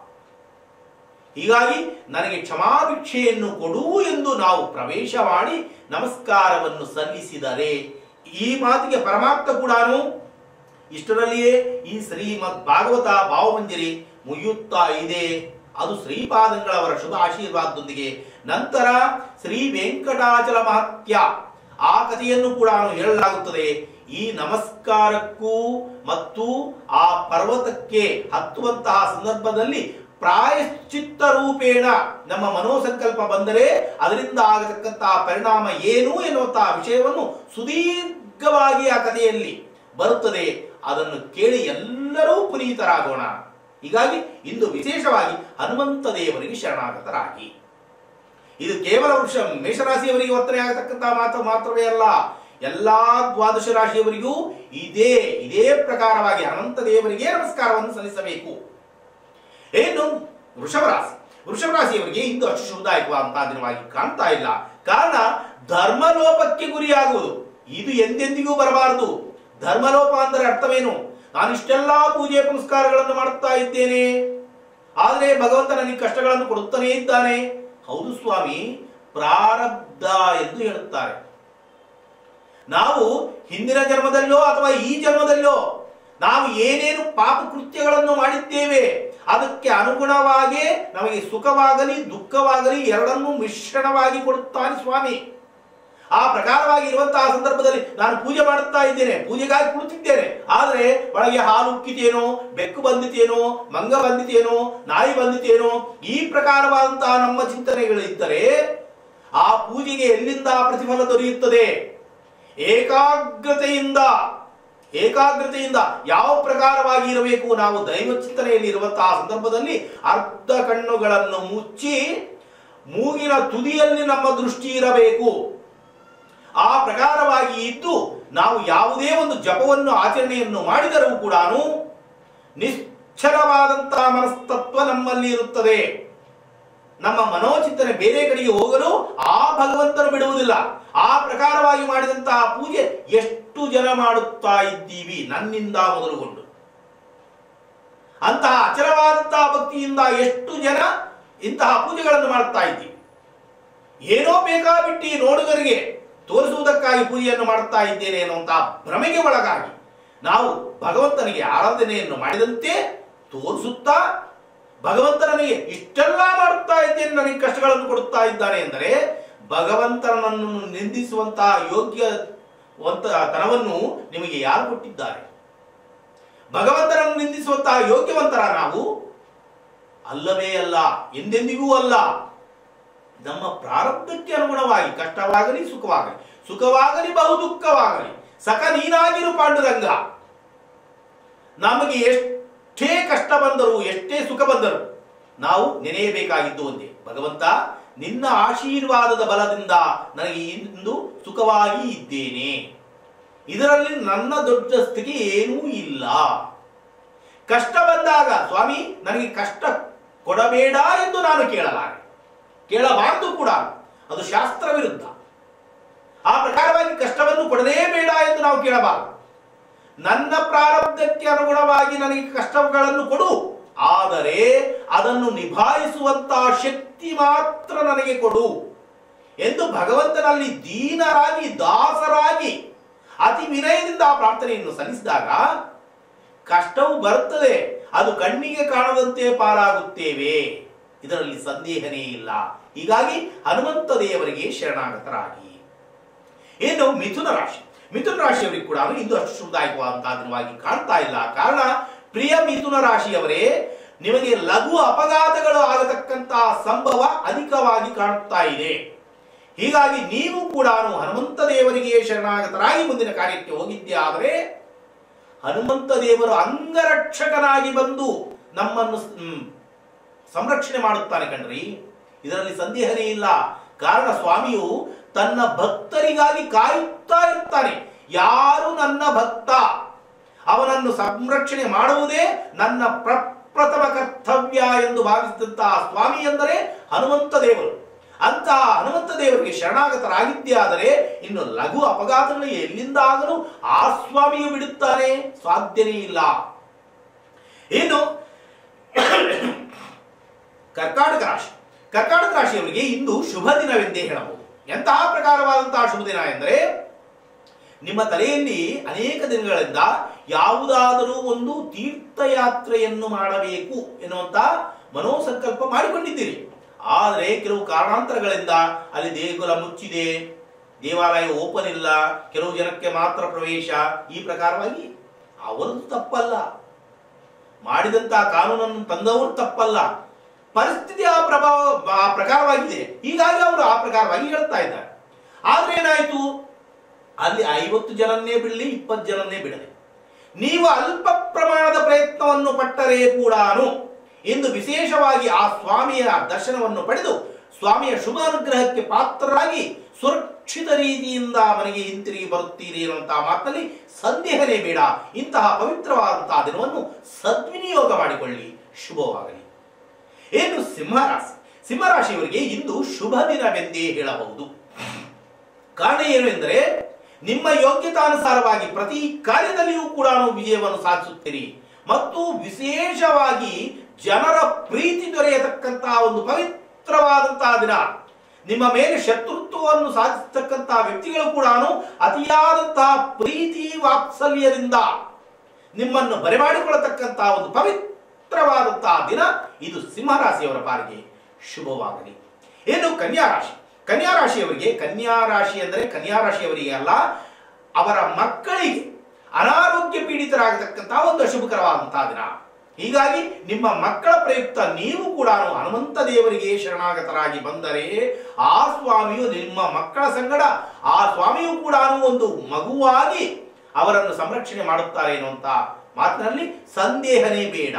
[SPEAKER 1] ಹೀಗಾಗಿ ನನಗೆ ಕ್ಷಮಾಭಿಕ್ಷೆಯನ್ನು ಕೊಡು ಎಂದು ನಾವು ಪ್ರವೇಶ ಮಾಡಿ ನಮಸ್ಕಾರವನ್ನು ಸಲ್ಲಿಸಿದರೆ ಈ ಮಾತಿಗೆ ಪರಮಾತ್ಮ ಕೂಡ ಇಷ್ಟರಲ್ಲಿಯೇ ಈ ಶ್ರೀಮದ್ ಭಾಗವತ ಭಾವಮಂಜರಿ ಮುಗಿಯುತ್ತಾ ಇದೆ ಅದು ಶ್ರೀಪಾದಂಗಳವರ ಶುಭ ಆಶೀರ್ವಾದದೊಂದಿಗೆ ನಂತರ ಶ್ರೀ ವೆಂಕಟಾಚಲ ಮಹತ್ಯ ಆ ಕಥೆಯನ್ನು ಕೂಡ ಹೇಳಲಾಗುತ್ತದೆ ಈ ನಮಸ್ಕಾರಕ್ಕೂ ಮತ್ತು ಆ ಪರ್ವತಕ್ಕೆ ಹತ್ತುವಂತಹ ಸಂದರ್ಭದಲ್ಲಿ ಪ್ರಾಯಶ್ಚಿತ್ತ ರೂಪೇಣ ನಮ್ಮ ಮನೋಸಂಕಲ್ಪ ಬಂದರೆ ಅದರಿಂದ ಆಗತಕ್ಕಂತಹ ಪರಿಣಾಮ ಏನು ಎನ್ನುವಂತಹ ವಿಷಯವನ್ನು ಸುದೀರ್ಘವಾಗಿ ಆ ಕಥೆಯಲ್ಲಿ ಬರುತ್ತದೆ ಅದನ್ನು ಕೇಳಿ ಎಲ್ಲರೂ ಪುನೀತರಾಗೋಣ ಹೀಗಾಗಿ ಇಂದು ವಿಶೇಷವಾಗಿ ಹನುಮಂತ ದೇವರಿಗೆ ಶರಣಾಗತರಾಗಿ ಇದು ಕೇವಲ ವೃಷ ಮೇಷರಾಶಿಯವರಿಗೆ ವರ್ತನೆ ಆಗತಕ್ಕಂತಹ ಮಾತು ಮಾತ್ರವೇ ಅಲ್ಲ ಎಲ್ಲಾ ದ್ವಾದಶ ರಾಶಿಯವರಿಗೂ ಇದೇ ಇದೇ ಪ್ರಕಾರವಾಗಿ ಹನುಮಂತ ದೇವರಿಗೆ ನಮಸ್ಕಾರವನ್ನು ಸಲ್ಲಿಸಬೇಕು ಏನು ವೃಷಭ ರಾಶಿ ವೃಷಭ ರಾಶಿಯವರಿಗೆ ಇಂದು ಅಷ್ಟು ಶುಭದಾಯಕವಾದಂತಹ ದಿನವಾಗಿ ಕಾಣ್ತಾ ಇಲ್ಲ ಕಾರಣ ಧರ್ಮಲೋಪಕ್ಕೆ ಗುರಿಯಾಗುವುದು ಇದು ಎಂದೆಂದಿಗೂ ಬರಬಾರದು ಧರ್ಮಲೋಪ ಅಂದರೆ ಅರ್ಥವೇನು ನಾನು ಇಷ್ಟೆಲ್ಲಾ ಪೂಜೆ ಪುನಸ್ಕಾರಗಳನ್ನು ಮಾಡುತ್ತಾ ಇದ್ದೇನೆ ಆದರೆ ಭಗವಂತ ನನಗೆ ಕಷ್ಟಗಳನ್ನು ಕೊಡುತ್ತಾನೇ ಇದ್ದಾನೆ ಹೌದು ಸ್ವಾಮಿ ಪ್ರಾರಬ್ಧ ಎಂದು ಹೇಳುತ್ತಾರೆ ನಾವು ಹಿಂದಿನ ಜನ್ಮದಲ್ಲೋ ಅಥವಾ ಈ ಜನ್ಮದಲ್ಲೋ ನಾವು ಏನೇನು ಪಾಪ ಕೃತ್ಯಗಳನ್ನು ಮಾಡಿದ್ದೇವೆ ಅದಕ್ಕೆ ಅನುಗುಣವಾಗಿ ನಮಗೆ ಸುಖವಾಗಲಿ ದುಃಖವಾಗಲಿ ಎರಡನ್ನೂ ಮಿಶ್ರಣವಾಗಿ ಕೊಡುತ್ತಾನೆ ಸ್ವಾಮಿ ಆ ಪ್ರಕಾರವಾಗಿ ಇರುವಂತಹ ಸಂದರ್ಭದಲ್ಲಿ ನಾನು ಪೂಜೆ ಮಾಡುತ್ತಾ ಇದ್ದೇನೆ ಪೂಜೆಗಾಗಿ ಕುಳಿತಿದ್ದೇನೆ ಆದರೆ ಒಳಗೆ ಹಾಲು ಉಕ್ಕಿತೇನೋ ಬೆಕ್ಕು ಬಂದಿತೇನೋ ಮಂಗ ಬಂದಿತೇನೋ ನಾಯಿ ಬಂದಿತೇನೋ ಈ ಪ್ರಕಾರವಾದಂತಹ ನಮ್ಮ ಚಿಂತನೆಗಳು ಇದ್ದರೆ ಆ ಪೂಜೆಗೆ ಎಲ್ಲಿಂದ ಪ್ರತಿಫಲ ದೊರೆಯುತ್ತದೆ ಏಕಾಗ್ರತೆಯಿಂದ ಏಕಾಗ್ರತೆಯಿಂದ ಯಾವ ಪ್ರಕಾರವಾಗಿ ಇರಬೇಕು ನಾವು ದೈವ ಚಿಂತನೆಯಲ್ಲಿ ಇರುವಂತಹ ಸಂದರ್ಭದಲ್ಲಿ ಅರ್ಧ ಕಣ್ಣುಗಳನ್ನು ಮುಚ್ಚಿ ಮೂಗಿನ ತುದಿಯಲ್ಲಿ ನಮ್ಮ ದೃಷ್ಟಿ ಇರಬೇಕು ಆ ಪ್ರಕಾರವಾಗಿ ಇದ್ದು ನಾವು ಯಾವುದೇ ಒಂದು ಜಪವನ್ನು ಆಚರಣೆಯನ್ನು ಮಾಡಿದರೂ ಕೂಡ ನಿಶ್ಚಲವಾದಂತಹ ಮನಸ್ತತ್ವ ನಮ್ಮಲ್ಲಿ ಇರುತ್ತದೆ ನಮ್ಮ ಮನೋಚಿಂತನೆ ಬೇರೆ ಕಡೆಗೆ ಹೋಗಲು ಆ ಭಗವಂತನು ಬಿಡುವುದಿಲ್ಲ ಆ ಪ್ರಕಾರವಾಗಿ ಮಾಡಿದಂತಹ ಪೂಜೆ ಎಷ್ಟು ಜನ ಮಾಡುತ್ತಾ ಇದ್ದೀವಿ ನನ್ನಿಂದ ಮೊದಲುಗೊಂಡು ಅಂತಹ ಅಚಲವಾದಂತಹ ಭಕ್ತಿಯಿಂದ ಎಷ್ಟು ಜನ ಇಂತಹ ಪೂಜೆಗಳನ್ನು ಮಾಡುತ್ತಾ ಇದ್ದೀವಿ ಏನೋ ಬೇಕಾಬಿಟ್ಟಿ ನೋಡುಗರಿಗೆ ತೋರಿಸುವುದಕ್ಕಾಗಿ ಪೂಜೆಯನ್ನು ಮಾಡುತ್ತಾ ಇದ್ದೇನೆ ಎನ್ನುವಂತಹ ಭ್ರಮೆಗೆ ಒಳಗಾಗಿ ನಾವು ಭಗವಂತನಿಗೆ ಆರಾಧನೆಯನ್ನು ಮಾಡಿದಂತೆ ತೋರಿಸುತ್ತಾ ಭಗವಂತ ನನಗೆ ಇಷ್ಟೆಲ್ಲ ಮಾಡುತ್ತಾ ಇದ್ದೇನೆ ನನಗೆ ಕಷ್ಟಗಳನ್ನು ಕೊಡುತ್ತಾ ಇದ್ದಾನೆ ಎಂದರೆ ಭಗವಂತನನ್ನು ನಿಂದಿಸುವಂತಹ ಯೋಗ್ಯ ತನವನ್ನು ನಿಮಗೆ ಯಾರು ಕೊಟ್ಟಿದ್ದಾರೆ ಭಗವಂತನನ್ನು ನಿಂದಿಸುವಂತಹ ಯೋಗ್ಯವಂತರ ನಾವು ಅಲ್ಲವೇ ಅಲ್ಲ ಎಂದೆಂದಿಗೂ ಅಲ್ಲ ನಮ್ಮ ಪ್ರಾರಬ್ಧಕ್ಕೆ ಅನುಗುಣವಾಗಿ ಕಷ್ಟವಾಗಲಿ ಸುಖವಾಗಲಿ ಸುಖವಾಗಲಿ ಬಹು ದುಃಖವಾಗಲಿ ಸಕ ನೀನಾಗಿರು ಪಾಂಡುರಂಗ ನಮಗೆ ಎಷ್ಟೇ ಕಷ್ಟ ಬಂದರೂ ಎಷ್ಟೇ ಸುಖ ಬಂದರೂ ನಾವು ನೆನೆಯಬೇಕಾಗಿದ್ದು ಒಂದೇ ಭಗವಂತ ನಿನ್ನ ಆಶೀರ್ವಾದದ ಬಲದಿಂದ ನನಗೆ ಇಂದು ಸುಖವಾಗಿ ಇದ್ದೇನೆ ಇದರಲ್ಲಿ ನನ್ನ ದೊಡ್ಡ ಸ್ಥಿತಿ ಏನೂ ಇಲ್ಲ ಕಷ್ಟ ಬಂದಾಗ ಸ್ವಾಮಿ ನನಗೆ ಕಷ್ಟ ಕೊಡಬೇಡ ಎಂದು ನಾನು ಕೇಳಲಾರೆ ಕೇಳಬಾರದು ಕೂಡ ಅದು ಶಾಸ್ತ್ರ ವಿರುದ್ಧ ಆ ಪ್ರಕಾರವಾಗಿ ಕಷ್ಟವನ್ನು ಕೊಡಲೇಬೇಡ ಎಂದು ನಾವು ಕೇಳಬಾರದು ನನ್ನ ಪ್ರಾರಬ್ಧಕ್ಕೆ ಅನುಗುಣವಾಗಿ ನನಗೆ ಕಷ್ಟಗಳನ್ನು ಕೊಡು ಆದರೆ ಅದನ್ನು ನಿಭಾಯಿಸುವಂತಹ ಶಕ್ತಿ ಮಾತ್ರ ನನಗೆ ಕೊಡು ಎಂದು ಭಗವಂತನಲ್ಲಿ ದೀನರಾಗಿ ದಾಸರಾಗಿ ಅತಿ ವಿನಯದಿಂದ ಆ ಪ್ರಾರ್ಥನೆಯನ್ನು ಸಲ್ಲಿಸಿದಾಗ ಕಷ್ಟವು ಬರುತ್ತದೆ ಅದು ಕಣ್ಣಿಗೆ ಕಾಣದಂತೆ ಪಾರಾಗುತ್ತೇವೆ ಇದರಲ್ಲಿ ಸಂದೇಹನೇ ಇಲ್ಲ ಹೀಗಾಗಿ ಹನುಮಂತ ದೇವರಿಗೆ ಶರಣಾಗತರಾಗಿ ಏನು ಮಿಥುನ ರಾಶಿ ಮಿಥುನ ರಾಶಿಯವರಿಗೆ ಕೂಡ ಇಂದು ಅಷ್ಟು ಶುಭದಾಯಕವಾದಂತಹ ದಿನವಾಗಿ ಕಾಣ್ತಾ ಇಲ್ಲ ಕಾರಣ ಪ್ರಿಯ ಮಿಥುನ ರಾಶಿಯವರೇ ನಿಮಗೆ ಲಘು ಅಪಘಾತಗಳು ಆಗತಕ್ಕಂತಹ ಸಂಭವ ಅಧಿಕವಾಗಿ ಕಾಣುತ್ತಾ ಇದೆ ಹೀಗಾಗಿ ನೀವು ಕೂಡ ಹನುಮಂತ ದೇವರಿಗೆ ಶರಣಾಗತರಾಗಿ ಮುಂದಿನ ಕಾರ್ಯಕ್ಕೆ ಹೋಗಿದ್ದೆ ಆದರೆ ಹನುಮಂತ ದೇವರು ಅಂಗರಕ್ಷಕನಾಗಿ ಬಂದು ನಮ್ಮನ್ನು ಹ್ಮ್, ಸಂರಕ್ಷಣೆ ಮಾಡುತ್ತಾನೆ ಕಣ್ರಿ ಇದರಲ್ಲಿ ಸಂದೇಹನೇ ಇಲ್ಲ ಕಾರಣ ಸ್ವಾಮಿಯು ತನ್ನ ಭಕ್ತರಿಗಾಗಿ ಕಾಯುತ್ತಾ ಇರ್ತಾನೆ ಯಾರು ನನ್ನ ಭಕ್ತ ಅವನನ್ನು ಸಂರಕ್ಷಣೆ ಮಾಡುವುದೇ ನನ್ನ ಪ್ರಪ್ರಥಮ ಕರ್ತವ್ಯ ಎಂದು ಭಾವಿಸಿದಂತಹ ಸ್ವಾಮಿ ಎಂದರೆ ಹನುಮಂತ ದೇವರು ಅಂತ ಹನುಮಂತ ದೇವರಿಗೆ ಶರಣಾಗತರಾಗಿದ್ದೇ ಆದರೆ ಇನ್ನು ಲಘು ಅಪಘಾತಗಳು ಎಲ್ಲಿಂದ ಆಗಲು ಆ ಸ್ವಾಮಿಯು ಬಿಡುತ್ತಾನೆ ಸಾಧ್ಯನೇ ಇಲ್ಲ ಇನ್ನು ಕರ್ಕಾಟಕ ರಾಶಿ ಕರ್ಕಾಟಕ ರಾಶಿಯವರಿಗೆ ಇಂದು ಶುಭ ದಿನವೆಂದೇ ಹೇಳಬಹುದು ಎಂತಹ ಪ್ರಕಾರವಾದಂತಹ ಶುಭ ದಿನ ಎಂದರೆ ನಿಮ್ಮ ತಲೆಯಲ್ಲಿ ಅನೇಕ ದಿನಗಳಿಂದ ಯಾವುದಾದರೂ ಒಂದು ತೀರ್ಥಯಾತ್ರೆಯನ್ನು ಮಾಡಬೇಕು ಎನ್ನುವಂತ ಮನೋಸಂಕಲ್ಪ ಮಾಡಿಕೊಂಡಿದ್ದೀರಿ ಆದರೆ ಕೆಲವು ಕಾರಣಾಂತರಗಳಿಂದ ಅಲ್ಲಿ ದೇಗುಲ ಮುಚ್ಚಿದೆ ದೇವಾಲಯ ಓಪನ್ ಇಲ್ಲ ಕೆಲವು ಜನಕ್ಕೆ ಮಾತ್ರ ಪ್ರವೇಶ ಈ ಪ್ರಕಾರವಾಗಿ ಅವರದ್ದು ತಪ್ಪಲ್ಲ ಮಾಡಿದಂತಹ ಕಾನೂನನ್ನು ತಂದವರು ತಪ್ಪಲ್ಲ ಪರಿಸ್ಥಿತಿ ಆ ಪ್ರಭಾವ ಆ ಪ್ರಕಾರವಾಗಿದೆ ಹೀಗಾಗಿ ಅವರು ಆ ಪ್ರಕಾರವಾಗಿ ಹೇಳ್ತಾ ಇದ್ದಾರೆ ಆದ್ರೆ ಏನಾಯ್ತು ಅಲ್ಲಿ ಐವತ್ತು ಜನನ್ನೇ ಬಿಡಲಿ ಇಪ್ಪತ್ತು ಜನನ್ನೇ ಬಿಡಲಿ ನೀವು ಅಲ್ಪ ಪ್ರಮಾಣದ ಪ್ರಯತ್ನವನ್ನು ಪಟ್ಟರೆ ಕೂಡ ಇಂದು ವಿಶೇಷವಾಗಿ ಆ ಸ್ವಾಮಿಯ ದರ್ಶನವನ್ನು ಪಡೆದು ಸ್ವಾಮಿಯ ಶುಭ ಅನುಗ್ರಹಕ್ಕೆ ಪಾತ್ರರಾಗಿ ಸುರಕ್ಷಿತ ರೀತಿಯಿಂದ ಮನೆಗೆ ಹಿಂತಿರುಗಿ ಬರುತ್ತೀರಿ ಎನ್ನುವಂತಹ ಮಾತಿನಲ್ಲಿ ಸಂದೇಹನೇ ಬೇಡ ಇಂತಹ ಪವಿತ್ರವಾದಂತಹ ದಿನವನ್ನು ಸದ್ವಿನಿಯೋಗ ಮಾಡಿಕೊಳ್ಳಿ ಶುಭವಾಗಲಿ ಏನು ಸಿಂಹರಾಶಿ ಸಿಂಹರಾಶಿಯವರಿಗೆ ಇಂದು ಶುಭ ದಿನವೆಂದೇ ಹೇಳಬಹುದು ಕಾರಣ ಏನು ಎಂದರೆ ನಿಮ್ಮ ಯೋಗ್ಯತಾನುಸಾರವಾಗಿ ಪ್ರತಿ ಕಾರ್ಯದಲ್ಲಿಯೂ ಕೂಡ ವಿಜಯವನ್ನು ಸಾಧಿಸುತ್ತೀರಿ ಮತ್ತು ವಿಶೇಷವಾಗಿ ಜನರ ಪ್ರೀತಿ ದೊರೆಯತಕ್ಕಂತಹ ಒಂದು ಪವಿತ್ರವಾದಂತಹ ದಿನ ನಿಮ್ಮ ಮೇಲೆ ಶತ್ರುತ್ವವನ್ನು ಸಾಧಿಸತಕ್ಕಂತಹ ವ್ಯಕ್ತಿಗಳು ಕೂಡ ಅತಿಯಾದಂತಹ ಪ್ರೀತಿ ವಾತ್ಸಲ್ಯದಿಂದ ನಿಮ್ಮನ್ನು ಬರೆಮಾಡಿಕೊಳ್ಳತಕ್ಕಂತಹ ಒಂದು ಪವಿತ್ರವಾದಂತಹ ದಿನ ಇದು ಸಿಂಹರಾಶಿಯವರ ಪಾಲಿಗೆ ಶುಭವಾಗಲಿ ಏನು ಕನ್ಯಾ ರಾಶಿ ಕನ್ಯಾ ರಾಶಿಯವರಿಗೆ ಕನ್ಯಾ ರಾಶಿ ಅಂದರೆ ಕನ್ಯಾ ರಾಶಿಯವರಿಗೆ ಅಲ್ಲ ಅವರ ಮಕ್ಕಳಿಗೆ ಅನಾರೋಗ್ಯ ಪೀಡಿತರಾಗತಕ್ಕಂತಹ ಒಂದು ಅಶುಭಕರವಾದಂತಹ ದಿನ ಹೀಗಾಗಿ ನಿಮ್ಮ ಮಕ್ಕಳ ಪ್ರಯುಕ್ತ ನೀವು ಕೂಡ ಹನುಮಂತ ದೇವರಿಗೆ ಶರಣಾಗತರಾಗಿ ಬಂದರೆ ಆ ಸ್ವಾಮಿಯು ನಿಮ್ಮ ಮಕ್ಕಳ ಸಂಗಡ ಆ ಸ್ವಾಮಿಯು ಕೂಡ ಒಂದು ಮಗುವಾಗಿ ಅವರನ್ನು ಸಂರಕ್ಷಣೆ ಮಾಡುತ್ತಾರೆ ಎನ್ನುವಂತ ಮಾತಿನಲ್ಲಿ ಸಂದೇಹನೇ ಬೇಡ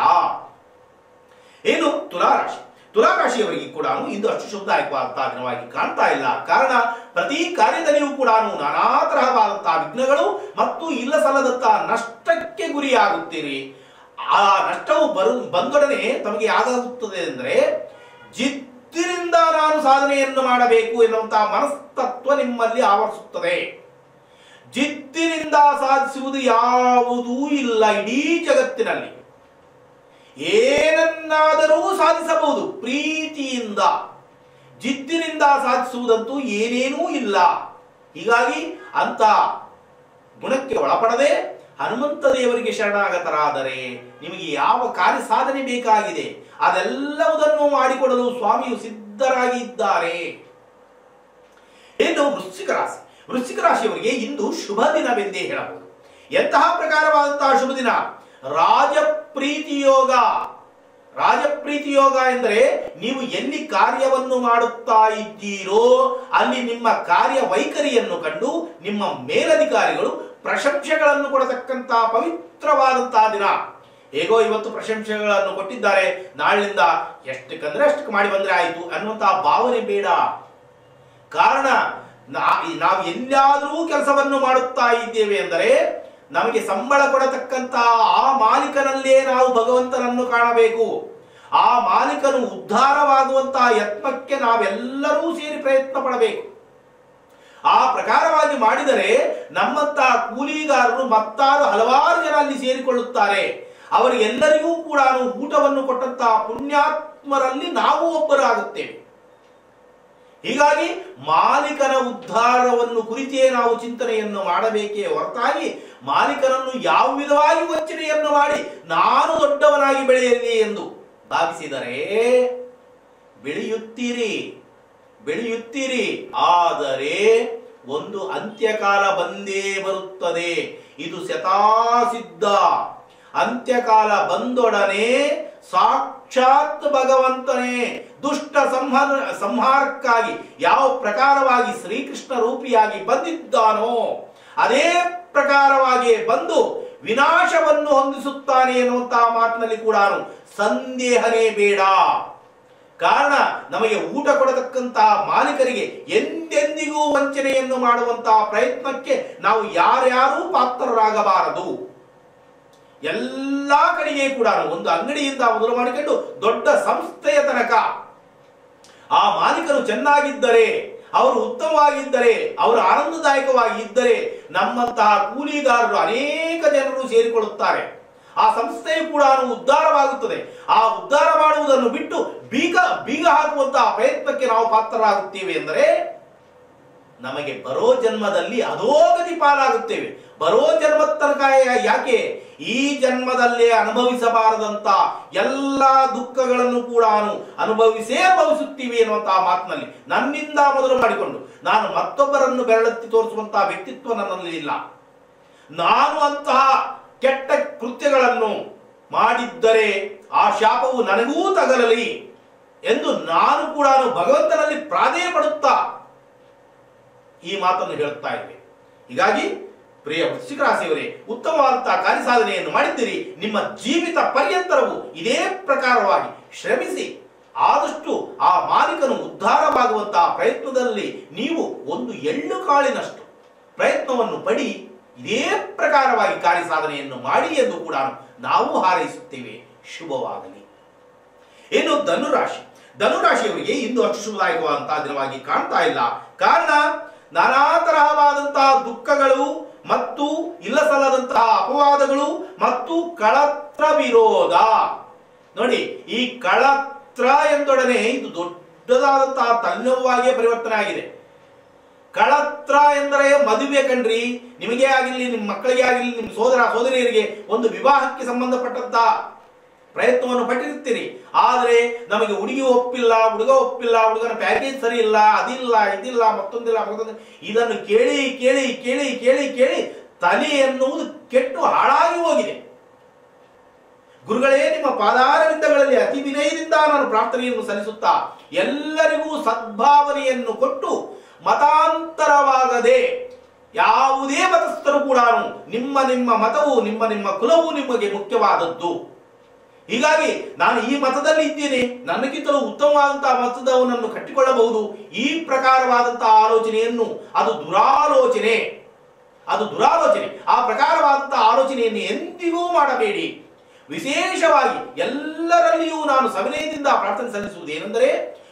[SPEAKER 1] ಏನು ತುಲಾರಾಶಿ ತುಲಾರಾಶಿಯವರಿಗೆ ಕೂಡ ಇಂದು ಅಷ್ಟು ಶುಭದಾಯಕವಾದಂತಹ ದಿನವಾಗಿ ಕಾಣ್ತಾ ಇಲ್ಲ ಕಾರಣ ಪ್ರತಿ ಕಾರ್ಯದಲ್ಲಿಯೂ ಕೂಡ ನಾನಾ ತರಹವಾದಂತಹ ವಿಘ್ನಗಳು ಮತ್ತು ಇಲ್ಲ ಸಲ್ಲದಂತಹ ನಷ್ಟಕ್ಕೆ ಗುರಿಯಾಗುತ್ತೀರಿ ಆ ನಷ್ಟವು ಬರು ಬಂದೊಡನೆ ತಮಗೆ ಯಾಗಾಗುತ್ತದೆ ಅಂದರೆ ಜಿದ್ದಿನಿಂದ ನಾನು ಸಾಧನೆಯನ್ನು ಮಾಡಬೇಕು ಎನ್ನುವಂತಹ ಮನಸ್ತತ್ವ ನಿಮ್ಮಲ್ಲಿ ಆವರಿಸುತ್ತದೆ ಜಿದ್ದಿನಿಂದ ಸಾಧಿಸುವುದು ಯಾವುದೂ ಇಲ್ಲ ಇಡೀ ಜಗತ್ತಿನಲ್ಲಿ ಏನನ್ನಾದರೂ ಸಾಧಿಸಬಹುದು ಪ್ರೀತಿಯಿಂದ ಜಿದ್ದಿನಿಂದ ಸಾಧಿಸುವುದಂತೂ ಏನೇನೂ ಇಲ್ಲ ಹೀಗಾಗಿ ಅಂತ ಗುಣಕ್ಕೆ ಒಳಪಡದೆ ಹನುಮಂತ ದೇವರಿಗೆ ಶರಣಾಗತರಾದರೆ ನಿಮಗೆ ಯಾವ ಕಾರ್ಯ ಸಾಧನೆ ಬೇಕಾಗಿದೆ ಅದೆಲ್ಲವುದನ್ನು ಮಾಡಿಕೊಡಲು ಸ್ವಾಮಿಯು ಸಿದ್ಧರಾಗಿ ಇದ್ದಾರೆ ಇನ್ನು ವೃಶ್ಚಿಕ ರಾಶಿ ವೃಶ್ಚಿಕ ರಾಶಿಯವರಿಗೆ ಇಂದು ಶುಭ ದಿನವೆಂದೇ ಹೇಳಬಹುದು ಎಂತಹ ಪ್ರಕಾರವಾದಂತಹ ಶುಭ ದಿನ ರಾಜಪ್ರೀತಿ ಯೋಗ ರಾಜಪ್ರೀತಿ ಯೋಗ ಎಂದರೆ ನೀವು ಎಲ್ಲಿ ಕಾರ್ಯವನ್ನು ಮಾಡುತ್ತಾ ಇದ್ದೀರೋ ಅಲ್ಲಿ ನಿಮ್ಮ ಕಾರ್ಯ ವೈಖರಿಯನ್ನು ಕಂಡು ನಿಮ್ಮ ಮೇಲಧಿಕಾರಿಗಳು ಪ್ರಶಂಸೆಗಳನ್ನು ಕೊಡತಕ್ಕಂತಹ ಪವಿತ್ರವಾದಂತಹ ದಿನ ಹೇಗೋ ಇವತ್ತು ಪ್ರಶಂಸೆಗಳನ್ನು ಕೊಟ್ಟಿದ್ದಾರೆ ನಾಳಿನಿಂದ ಎಷ್ಟಕ್ಕಂದ್ರೆ ಅಷ್ಟಕ್ಕೆ ಮಾಡಿ ಬಂದ್ರೆ ಆಯಿತು ಅನ್ನುವಂತಹ ಭಾವನೆ ಬೇಡ ಕಾರಣ ನಾ- ನಾವು ಎಲ್ಲಾದರೂ ಕೆಲಸವನ್ನು ಮಾಡುತ್ತಾ ಇದ್ದೇವೆ ಎಂದರೆ ನಮಗೆ ಸಂಬಳ ಕೊಡತಕ್ಕಂತಹ ಆ ಮಾಲೀಕನಲ್ಲೇ ನಾವು ಭಗವಂತನನ್ನು ಕಾಣಬೇಕು ಆ ಮಾಲೀಕನು ಉದ್ಧಾರವಾಗುವಂತಹ ಯತ್ನಕ್ಕೆ ನಾವೆಲ್ಲರೂ ಸೇರಿ ಪ್ರಯತ್ನ ಪಡಬೇಕು ಆ ಪ್ರಕಾರವಾಗಿ ಮಾಡಿದರೆ ನಮ್ಮಂತಹ ಕೂಲಿಗಾರರು ಮತ್ತಾರು ಹಲವಾರು ಜನ ಅಲ್ಲಿ ಸೇರಿಕೊಳ್ಳುತ್ತಾರೆ ಅವರಿಗೆಲ್ಲರಿಗೂ ಕೂಡ ಊಟವನ್ನು ಕೊಟ್ಟಂತಹ ಪುಣ್ಯಾತ್ಮರಲ್ಲಿ ನಾವು ಒಬ್ಬರಾಗುತ್ತೇವೆ ಹೀಗಾಗಿ ಮಾಲೀಕನ ಉದ್ಧಾರವನ್ನು ಕುರಿತೇ ನಾವು ಚಿಂತನೆಯನ್ನು ಮಾಡಬೇಕೇ ಹೊರತಾಗಿ ಮಾಲೀಕನನ್ನು ಯಾವ ವಿಧವಾಗಿ ವಂಚನೆಯನ್ನು ಮಾಡಿ ನಾನು ದೊಡ್ಡವನಾಗಿ ಬೆಳೆಯಲಿ ಎಂದು ಭಾವಿಸಿದರೆ ಬೆಳೆಯುತ್ತೀರಿ ಬೆಳೆಯುತ್ತೀರಿ ಆದರೆ ಒಂದು ಅಂತ್ಯಕಾಲ ಬಂದೇ ಬರುತ್ತದೆ ಇದು ಶತಾಸಿದ್ಧ ಅಂತ್ಯಕಾಲ ಬಂದೊಡನೆ ಸಾಕ್ಷಾತ್ ಭಗವಂತನೇ ದುಷ್ಟ ಸಂಹಾರ ಸಂಹಾರಕ್ಕಾಗಿ ಯಾವ ಪ್ರಕಾರವಾಗಿ ಶ್ರೀಕೃಷ್ಣ ರೂಪಿಯಾಗಿ ಬಂದಿದ್ದಾನೋ ಅದೇ ಪ್ರಕಾರವಾಗಿ ಬಂದು ವಿನಾಶವನ್ನು ಹೊಂದಿಸುತ್ತಾನೆ ಎನ್ನುವಂತಹ ಮಾತಿನಲ್ಲಿ ಕೂಡ ಸಂದೇಹನೇ ಬೇಡ ಕಾರಣ ನಮಗೆ ಊಟ ಕೊಡತಕ್ಕಂತಹ ಮಾಲೀಕರಿಗೆ ಎಂದೆಂದಿಗೂ ವಂಚನೆಯನ್ನು ಮಾಡುವಂತಹ ಪ್ರಯತ್ನಕ್ಕೆ ನಾವು ಯಾರ್ಯಾರೂ ಪಾತ್ರರಾಗಬಾರದು ಎಲ್ಲಾ ಕಡೆಗೆ ಕೂಡ ಒಂದು ಅಂಗಡಿಯಿಂದ ಮೊದಲು ಮಾಡಿಕೊಂಡು ದೊಡ್ಡ ಸಂಸ್ಥೆಯ ತನಕ ಆ ಮಾಲೀಕರು ಚೆನ್ನಾಗಿದ್ದರೆ ಅವರು ಉತ್ತಮವಾಗಿದ್ದರೆ ಅವರು ಆನಂದದಾಯಕವಾಗಿ ಇದ್ದರೆ ನಮ್ಮಂತಹ ಕೂಲಿಗಾರರು ಅನೇಕ ಜನರು ಸೇರಿಕೊಳ್ಳುತ್ತಾರೆ ಆ ಸಂಸ್ಥೆಯು ಕೂಡ ಉದ್ಧಾರವಾಗುತ್ತದೆ ಆ ಉದ್ಧಾರ ಮಾಡುವುದನ್ನು ಬಿಟ್ಟು ಬೀಗ ಬೀಗ ಹಾಕುವಂತಹ ಪ್ರಯತ್ನಕ್ಕೆ ನಾವು ಪಾತ್ರರಾಗುತ್ತೇವೆ ಎಂದರೆ ನಮಗೆ ಬರೋ ಜನ್ಮದಲ್ಲಿ ಅಧೋಗತಿ ಪಾಲಾಗುತ್ತೇವೆ ಬರೋ ಜನ್ಮದ ತನಕ ಯಾಕೆ ಈ ಜನ್ಮದಲ್ಲೇ ಅನುಭವಿಸಬಾರದಂತ ಎಲ್ಲ ದುಃಖಗಳನ್ನು ಕೂಡ ಅನುಭವಿಸೇ ಅನುಭವಿಸುತ್ತೀವಿ ಎನ್ನುವಂತಹ ಮಾತಿನಲ್ಲಿ ನನ್ನಿಂದ ಮೊದಲು ಮಾಡಿಕೊಂಡು ನಾನು ಮತ್ತೊಬ್ಬರನ್ನು ಬೆರಳೆತ್ತಿ ತೋರಿಸುವಂತಹ ವ್ಯಕ್ತಿತ್ವ ನನ್ನಲ್ಲಿ ಇಲ್ಲ ನಾನು ಅಂತಹ ಕೆಟ್ಟ ಕೃತ್ಯಗಳನ್ನು ಮಾಡಿದ್ದರೆ ಆ ಶಾಪವು ನನಗೂ ತಗಲಲಿ ಎಂದು ನಾನು ಕೂಡ ಭಗವಂತನಲ್ಲಿ ಪ್ರಾಧೇಯ ಪಡುತ್ತಾ ಈ ಮಾತನ್ನು ಹೇಳುತ್ತಾ ಇವೆ ಹೀಗಾಗಿ ಪ್ರಿಯ ವೃಶ್ಚಿಕ ರಾಶಿಯವರೇ ಉತ್ತಮವಾದಂತಹ ಕಾರ್ಯಸಾಧನೆಯನ್ನು ಮಾಡಿದ್ದೀರಿ ನಿಮ್ಮ ಜೀವಿತ ಪರ್ಯಂತರವು ಇದೇ ಪ್ರಕಾರವಾಗಿ ಶ್ರಮಿಸಿ ಆದಷ್ಟು ಆ ಮಾಲೀಕನು ಉದ್ಧಾರವಾಗುವಂತಹ ಪ್ರಯತ್ನದಲ್ಲಿ ನೀವು ಒಂದು ಎಳ್ಳು ಕಾಳಿನಷ್ಟು ಪ್ರಯತ್ನವನ್ನು ಪಡಿ ಇದೇ ಪ್ರಕಾರವಾಗಿ ಕಾರ್ಯಸಾಧನೆಯನ್ನು ಮಾಡಿ ಎಂದು ಕೂಡ ನಾವು ಹಾರೈಸುತ್ತೇವೆ ಶುಭವಾಗಲಿ ಇನ್ನು ಧನುರಾಶಿ ಧನುರಾಶಿಯವರಿಗೆ ಇಂದು ಅಷ್ಟು ಶುಭದಾಯಕವಾದಂತಹ ದಿನವಾಗಿ ಕಾಣ್ತಾ ಇಲ್ಲ ಕಾರಣ ನಾನಾ ತರಹವಾದಂತಹ ದುಃಖಗಳು ಮತ್ತು ಇಲ್ಲ ಸಲ್ಲದಂತಹ ಅಪವಾದಗಳು ಮತ್ತು ಕಳತ್ರ ವಿರೋಧ ನೋಡಿ ಈ ಕಳತ್ರ ಎಂದೊಡನೆ ಇದು ದೊಡ್ಡದಾದಂತಹ ತಲೆನೋವಾಗಿಯೇ ಪರಿವರ್ತನೆ ಆಗಿದೆ ಕಳತ್ರ ಎಂದರೆ ಮದುವೆ ಕಣ್ರಿ ನಿಮಗೆ ಆಗಿರಲಿ ನಿಮ್ಮ ಮಕ್ಕಳಿಗೆ ಆಗಿರಲಿ ನಿಮ್ಮ ಸೋದರ ಸೋದರಿಯರಿಗೆ ಒಂದು ವಿವಾಹಕ್ಕೆ ಸಂಬಂಧಪಟ್ಟಂತಹ ಪ್ರಯತ್ನವನ್ನು ಪಟ್ಟಿರ್ತೀರಿ ಆದರೆ ನಮಗೆ ಹುಡುಗಿ ಒಪ್ಪಿಲ್ಲ ಹುಡುಗ ಒಪ್ಪಿಲ್ಲ ಹುಡುಗನ ಪ್ಯಾಕೇಜ್ ಸರಿ ಇಲ್ಲ ಅದಿಲ್ಲ ಇದಿಲ್ಲ ಮತ್ತೊಂದಿಲ್ಲ ಮತ್ತೊಂದು ಇದನ್ನು ಕೇಳಿ ಕೇಳಿ ಕೇಳಿ ಕೇಳಿ ಕೇಳಿ ತಲೆ ಎನ್ನುವುದು ಕೆಟ್ಟು ಹಾಳಾಗಿ ಹೋಗಿದೆ ಗುರುಗಳೇ ನಿಮ್ಮ ಪಾದಾರವಿಂದಗಳಲ್ಲಿ ಅತಿ ವಿನಯದಿಂದ ನಾನು ಪ್ರಾರ್ಥನೆಯನ್ನು ಸಲ್ಲಿಸುತ್ತಾ ಎಲ್ಲರಿಗೂ ಸದ್ಭಾವನೆಯನ್ನು ಕೊಟ್ಟು ಮತಾಂತರವಾಗದೆ ಯಾವುದೇ ಮತಸ್ಥರು ಕೂಡ ನಿಮ್ಮ ನಿಮ್ಮ ಮತವು ನಿಮ್ಮ ನಿಮ್ಮ ಕುಲವು ನಿಮಗೆ ಮುಖ್ಯವಾದದ್ದು ಹೀಗಾಗಿ ನಾನು ಈ ಮತದಲ್ಲಿ ಇದ್ದೇನೆ ನನಗಿಂತಲೂ ಉತ್ತಮವಾದಂತಹ ಮತದವನನ್ನು ಕಟ್ಟಿಕೊಳ್ಳಬಹುದು ಈ ಪ್ರಕಾರವಾದಂತಹ ಆಲೋಚನೆಯನ್ನು ಅದು ದುರಾಲೋಚನೆ ಅದು ದುರಾಲೋಚನೆ ಆ ಪ್ರಕಾರವಾದಂತಹ ಆಲೋಚನೆಯನ್ನು ಎಂದಿಗೂ ಮಾಡಬೇಡಿ ವಿಶೇಷವಾಗಿ ಎಲ್ಲರಲ್ಲಿಯೂ ನಾನು ಸವಿನಯದಿಂದ ಪ್ರಾರ್ಥನೆ ಸಲ್ಲಿಸುವುದು ಏನೆಂದರೆ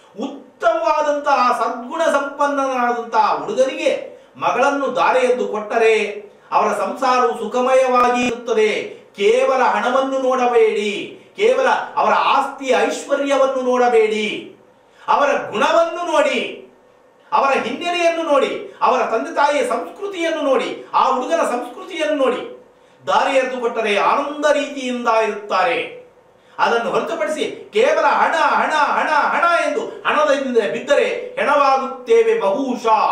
[SPEAKER 1] ಉತ್ತಮವಾದಂತಹ ಸದ್ಗುಣ ಸಂಪನ್ನನಾದಂತಹ ಹುಡುಗನಿಗೆ ಮಗಳನ್ನು ದಾರೆ ಎದ್ದು ಕೊಟ್ಟರೆ ಅವರ ಸಂಸಾರವು ಸುಖಮಯವಾಗಿ ಇರುತ್ತದೆ ಕೇವಲ ಹಣವನ್ನು ನೋಡಬೇಡಿ ಕೇವಲ ಅವರ ಆಸ್ತಿ ಐಶ್ವರ್ಯವನ್ನು ನೋಡಬೇಡಿ ಅವರ ಗುಣವನ್ನು ನೋಡಿ ಅವರ ಹಿನ್ನೆಲೆಯನ್ನು ನೋಡಿ ಅವರ ತಂದೆ ತಾಯಿಯ ಸಂಸ್ಕೃತಿಯನ್ನು ನೋಡಿ ಆ ಹುಡುಗನ ಸಂಸ್ಕೃತಿಯನ್ನು ನೋಡಿ ದಾರಿ ಎರೆದು ಕೊಟ್ಟರೆ ಆನಂದ ರೀತಿಯಿಂದ ಇರುತ್ತಾರೆ ಅದನ್ನು ಹೊರತುಪಡಿಸಿ ಕೇವಲ ಹಣ ಹಣ ಹಣ ಹಣ ಎಂದು ಹಣದಿಂದ ಬಿದ್ದರೆ ಹೆಣವಾಗುತ್ತೇವೆ ಬಹುಶಃ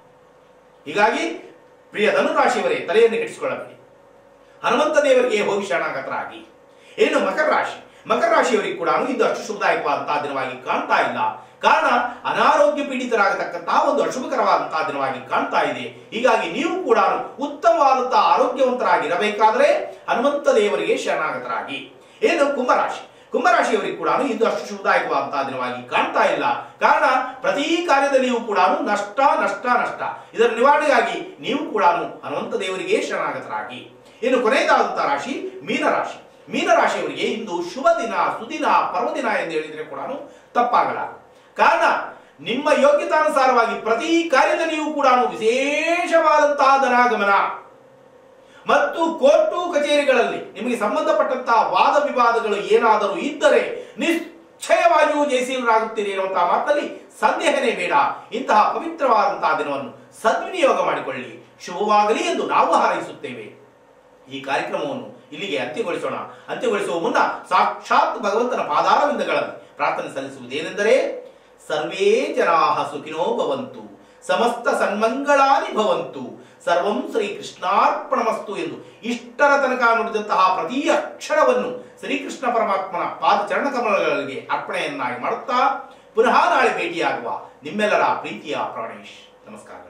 [SPEAKER 1] ಹೀಗಾಗಿ ಪ್ರಿಯ ಧನುರಾಶಿಯವರೇ ತಲೆಯನ್ನು ಕೆಡಿಸಿಕೊಳ್ಳಬೇಡಿ ಹನುಮಂತ ದೇವರಿಗೆ ಹೋಗಿ ಶರಣಾಗತರಾಗಿ ಏನು ಮಕರ ರಾಶಿ ಮಕರ ರಾಶಿಯವರಿಗೆ ಕೂಡ ಇದು ಅಷ್ಟು ಶುಭದಾಯಕವಾದಂತಹ ದಿನವಾಗಿ ಕಾಣ್ತಾ ಇಲ್ಲ ಕಾರಣ ಅನಾರೋಗ್ಯ ಪೀಡಿತರಾಗತಕ್ಕಂತಹ ಒಂದು ಅಶುಭಕರವಾದಂತಹ ದಿನವಾಗಿ ಕಾಣ್ತಾ ಇದೆ ಹೀಗಾಗಿ ನೀವು ಕೂಡ ಉತ್ತಮವಾದಂತಹ ಆರೋಗ್ಯವಂತರಾಗಿರಬೇಕಾದ್ರೆ ಹನುಮಂತ ದೇವರಿಗೆ ಶರಣಾಗತರಾಗಿ ಏನು ಕುಂಭರಾಶಿ ಕುಂಭರಾಶಿಯವರಿಗೆ ಕೂಡ ಇದು ಅಷ್ಟು ಶುಭದಾಯಕವಾದಂತಹ ದಿನವಾಗಿ ಕಾಣ್ತಾ ಇಲ್ಲ ಕಾರಣ ಪ್ರತಿ ಕಾರ್ಯದಲ್ಲಿಯೂ ಕೂಡ ನಷ್ಟ ನಷ್ಟ ನಷ್ಟ ಇದರ ನಿವಾರಣೆಗಾಗಿ ನೀವು ಕೂಡ ಹನುಮಂತ ದೇವರಿಗೆ ಶರಣಾಗತರಾಗಿ ಇನ್ನು ಕೊನೆಯದಾದಂತಹ ರಾಶಿ ಮೀನರಾಶಿ ಮೀನರಾಶಿಯವರಿಗೆ ಇಂದು ಶುಭ ದಿನ ಸುದಿನ ಪರ್ವದಿನ ಎಂದು ಹೇಳಿದರೆ ಕೂಡ ತಪ್ಪಾಗಲಾರದು ಕಾರಣ ನಿಮ್ಮ ಯೋಗ್ಯತಾನುಸಾರವಾಗಿ ಪ್ರತಿ ಕಾರ್ಯದಲ್ಲಿಯೂ ಕೂಡ ವಿಶೇಷವಾದಂತಹ ಧನಾಗಮನ ಮತ್ತು ಕೋರ್ಟು ಕಚೇರಿಗಳಲ್ಲಿ ನಿಮಗೆ ಸಂಬಂಧಪಟ್ಟಂತಹ ವಾದ ವಿವಾದಗಳು ಏನಾದರೂ ಇದ್ದರೆ ನಿಶ್ಚಯವಾಗಿಯೂ ಜಯಶೀಲರಾಗುತ್ತೀರಿ ಎನ್ನುವಂತಹ ಮಾತಲ್ಲಿ ಸಂದೇಹನೇ ಬೇಡ ಇಂತಹ ಪವಿತ್ರವಾದಂತಹ ದಿನವನ್ನು ಸದ್ವಿನಿಯೋಗ ಮಾಡಿಕೊಳ್ಳಿ ಶುಭವಾಗಲಿ ಎಂದು ನಾವು ಹಾರೈಸುತ್ತೇವೆ ಈ ಕಾರ್ಯಕ್ರಮವನ್ನು ಇಲ್ಲಿಗೆ ಅಂತ್ಯಗೊಳಿಸೋಣ ಅಂತ್ಯಗೊಳಿಸುವ ಮುನ್ನ ಸಾಕ್ಷಾತ್ ಭಗವಂತನ ಪಾದಾರವಿಂದಗಳಲ್ಲಿ ಪ್ರಾರ್ಥನೆ ಸಲ್ಲಿಸುವುದೇನೆಂದರೆ ಸರ್ವೇ ಜನಾ ಸುಖಿನೋ ಭವಂತು ಸಮಸ್ತ ಸನ್ಮಂಗಳಾನಿ ಭವಂತು ಸರ್ವಂ ಶ್ರೀ ಕೃಷ್ಣಾರ್ಪಣಮಸ್ತು ಎಂದು ಇಷ್ಟರ ತನಕ ನುಡಿದಂತಹ ಪ್ರತಿ ಅಕ್ಷರವನ್ನು ಶ್ರೀಕೃಷ್ಣ ಪರಮಾತ್ಮನ ಪಾದ ಚರಣ ಕಮಲಗಳಿಗೆ ಅರ್ಪಣೆಯನ್ನಾಗಿ ಮಾಡುತ್ತಾ ಪುನಃ ನಾಳೆ ಭೇಟಿಯಾಗುವ ನಿಮ್ಮೆಲ್ಲರ ಪ್ರೀತಿಯ ಪ್ರಾಣೇಶ್ ನಮಸ್ಕಾರಗಳು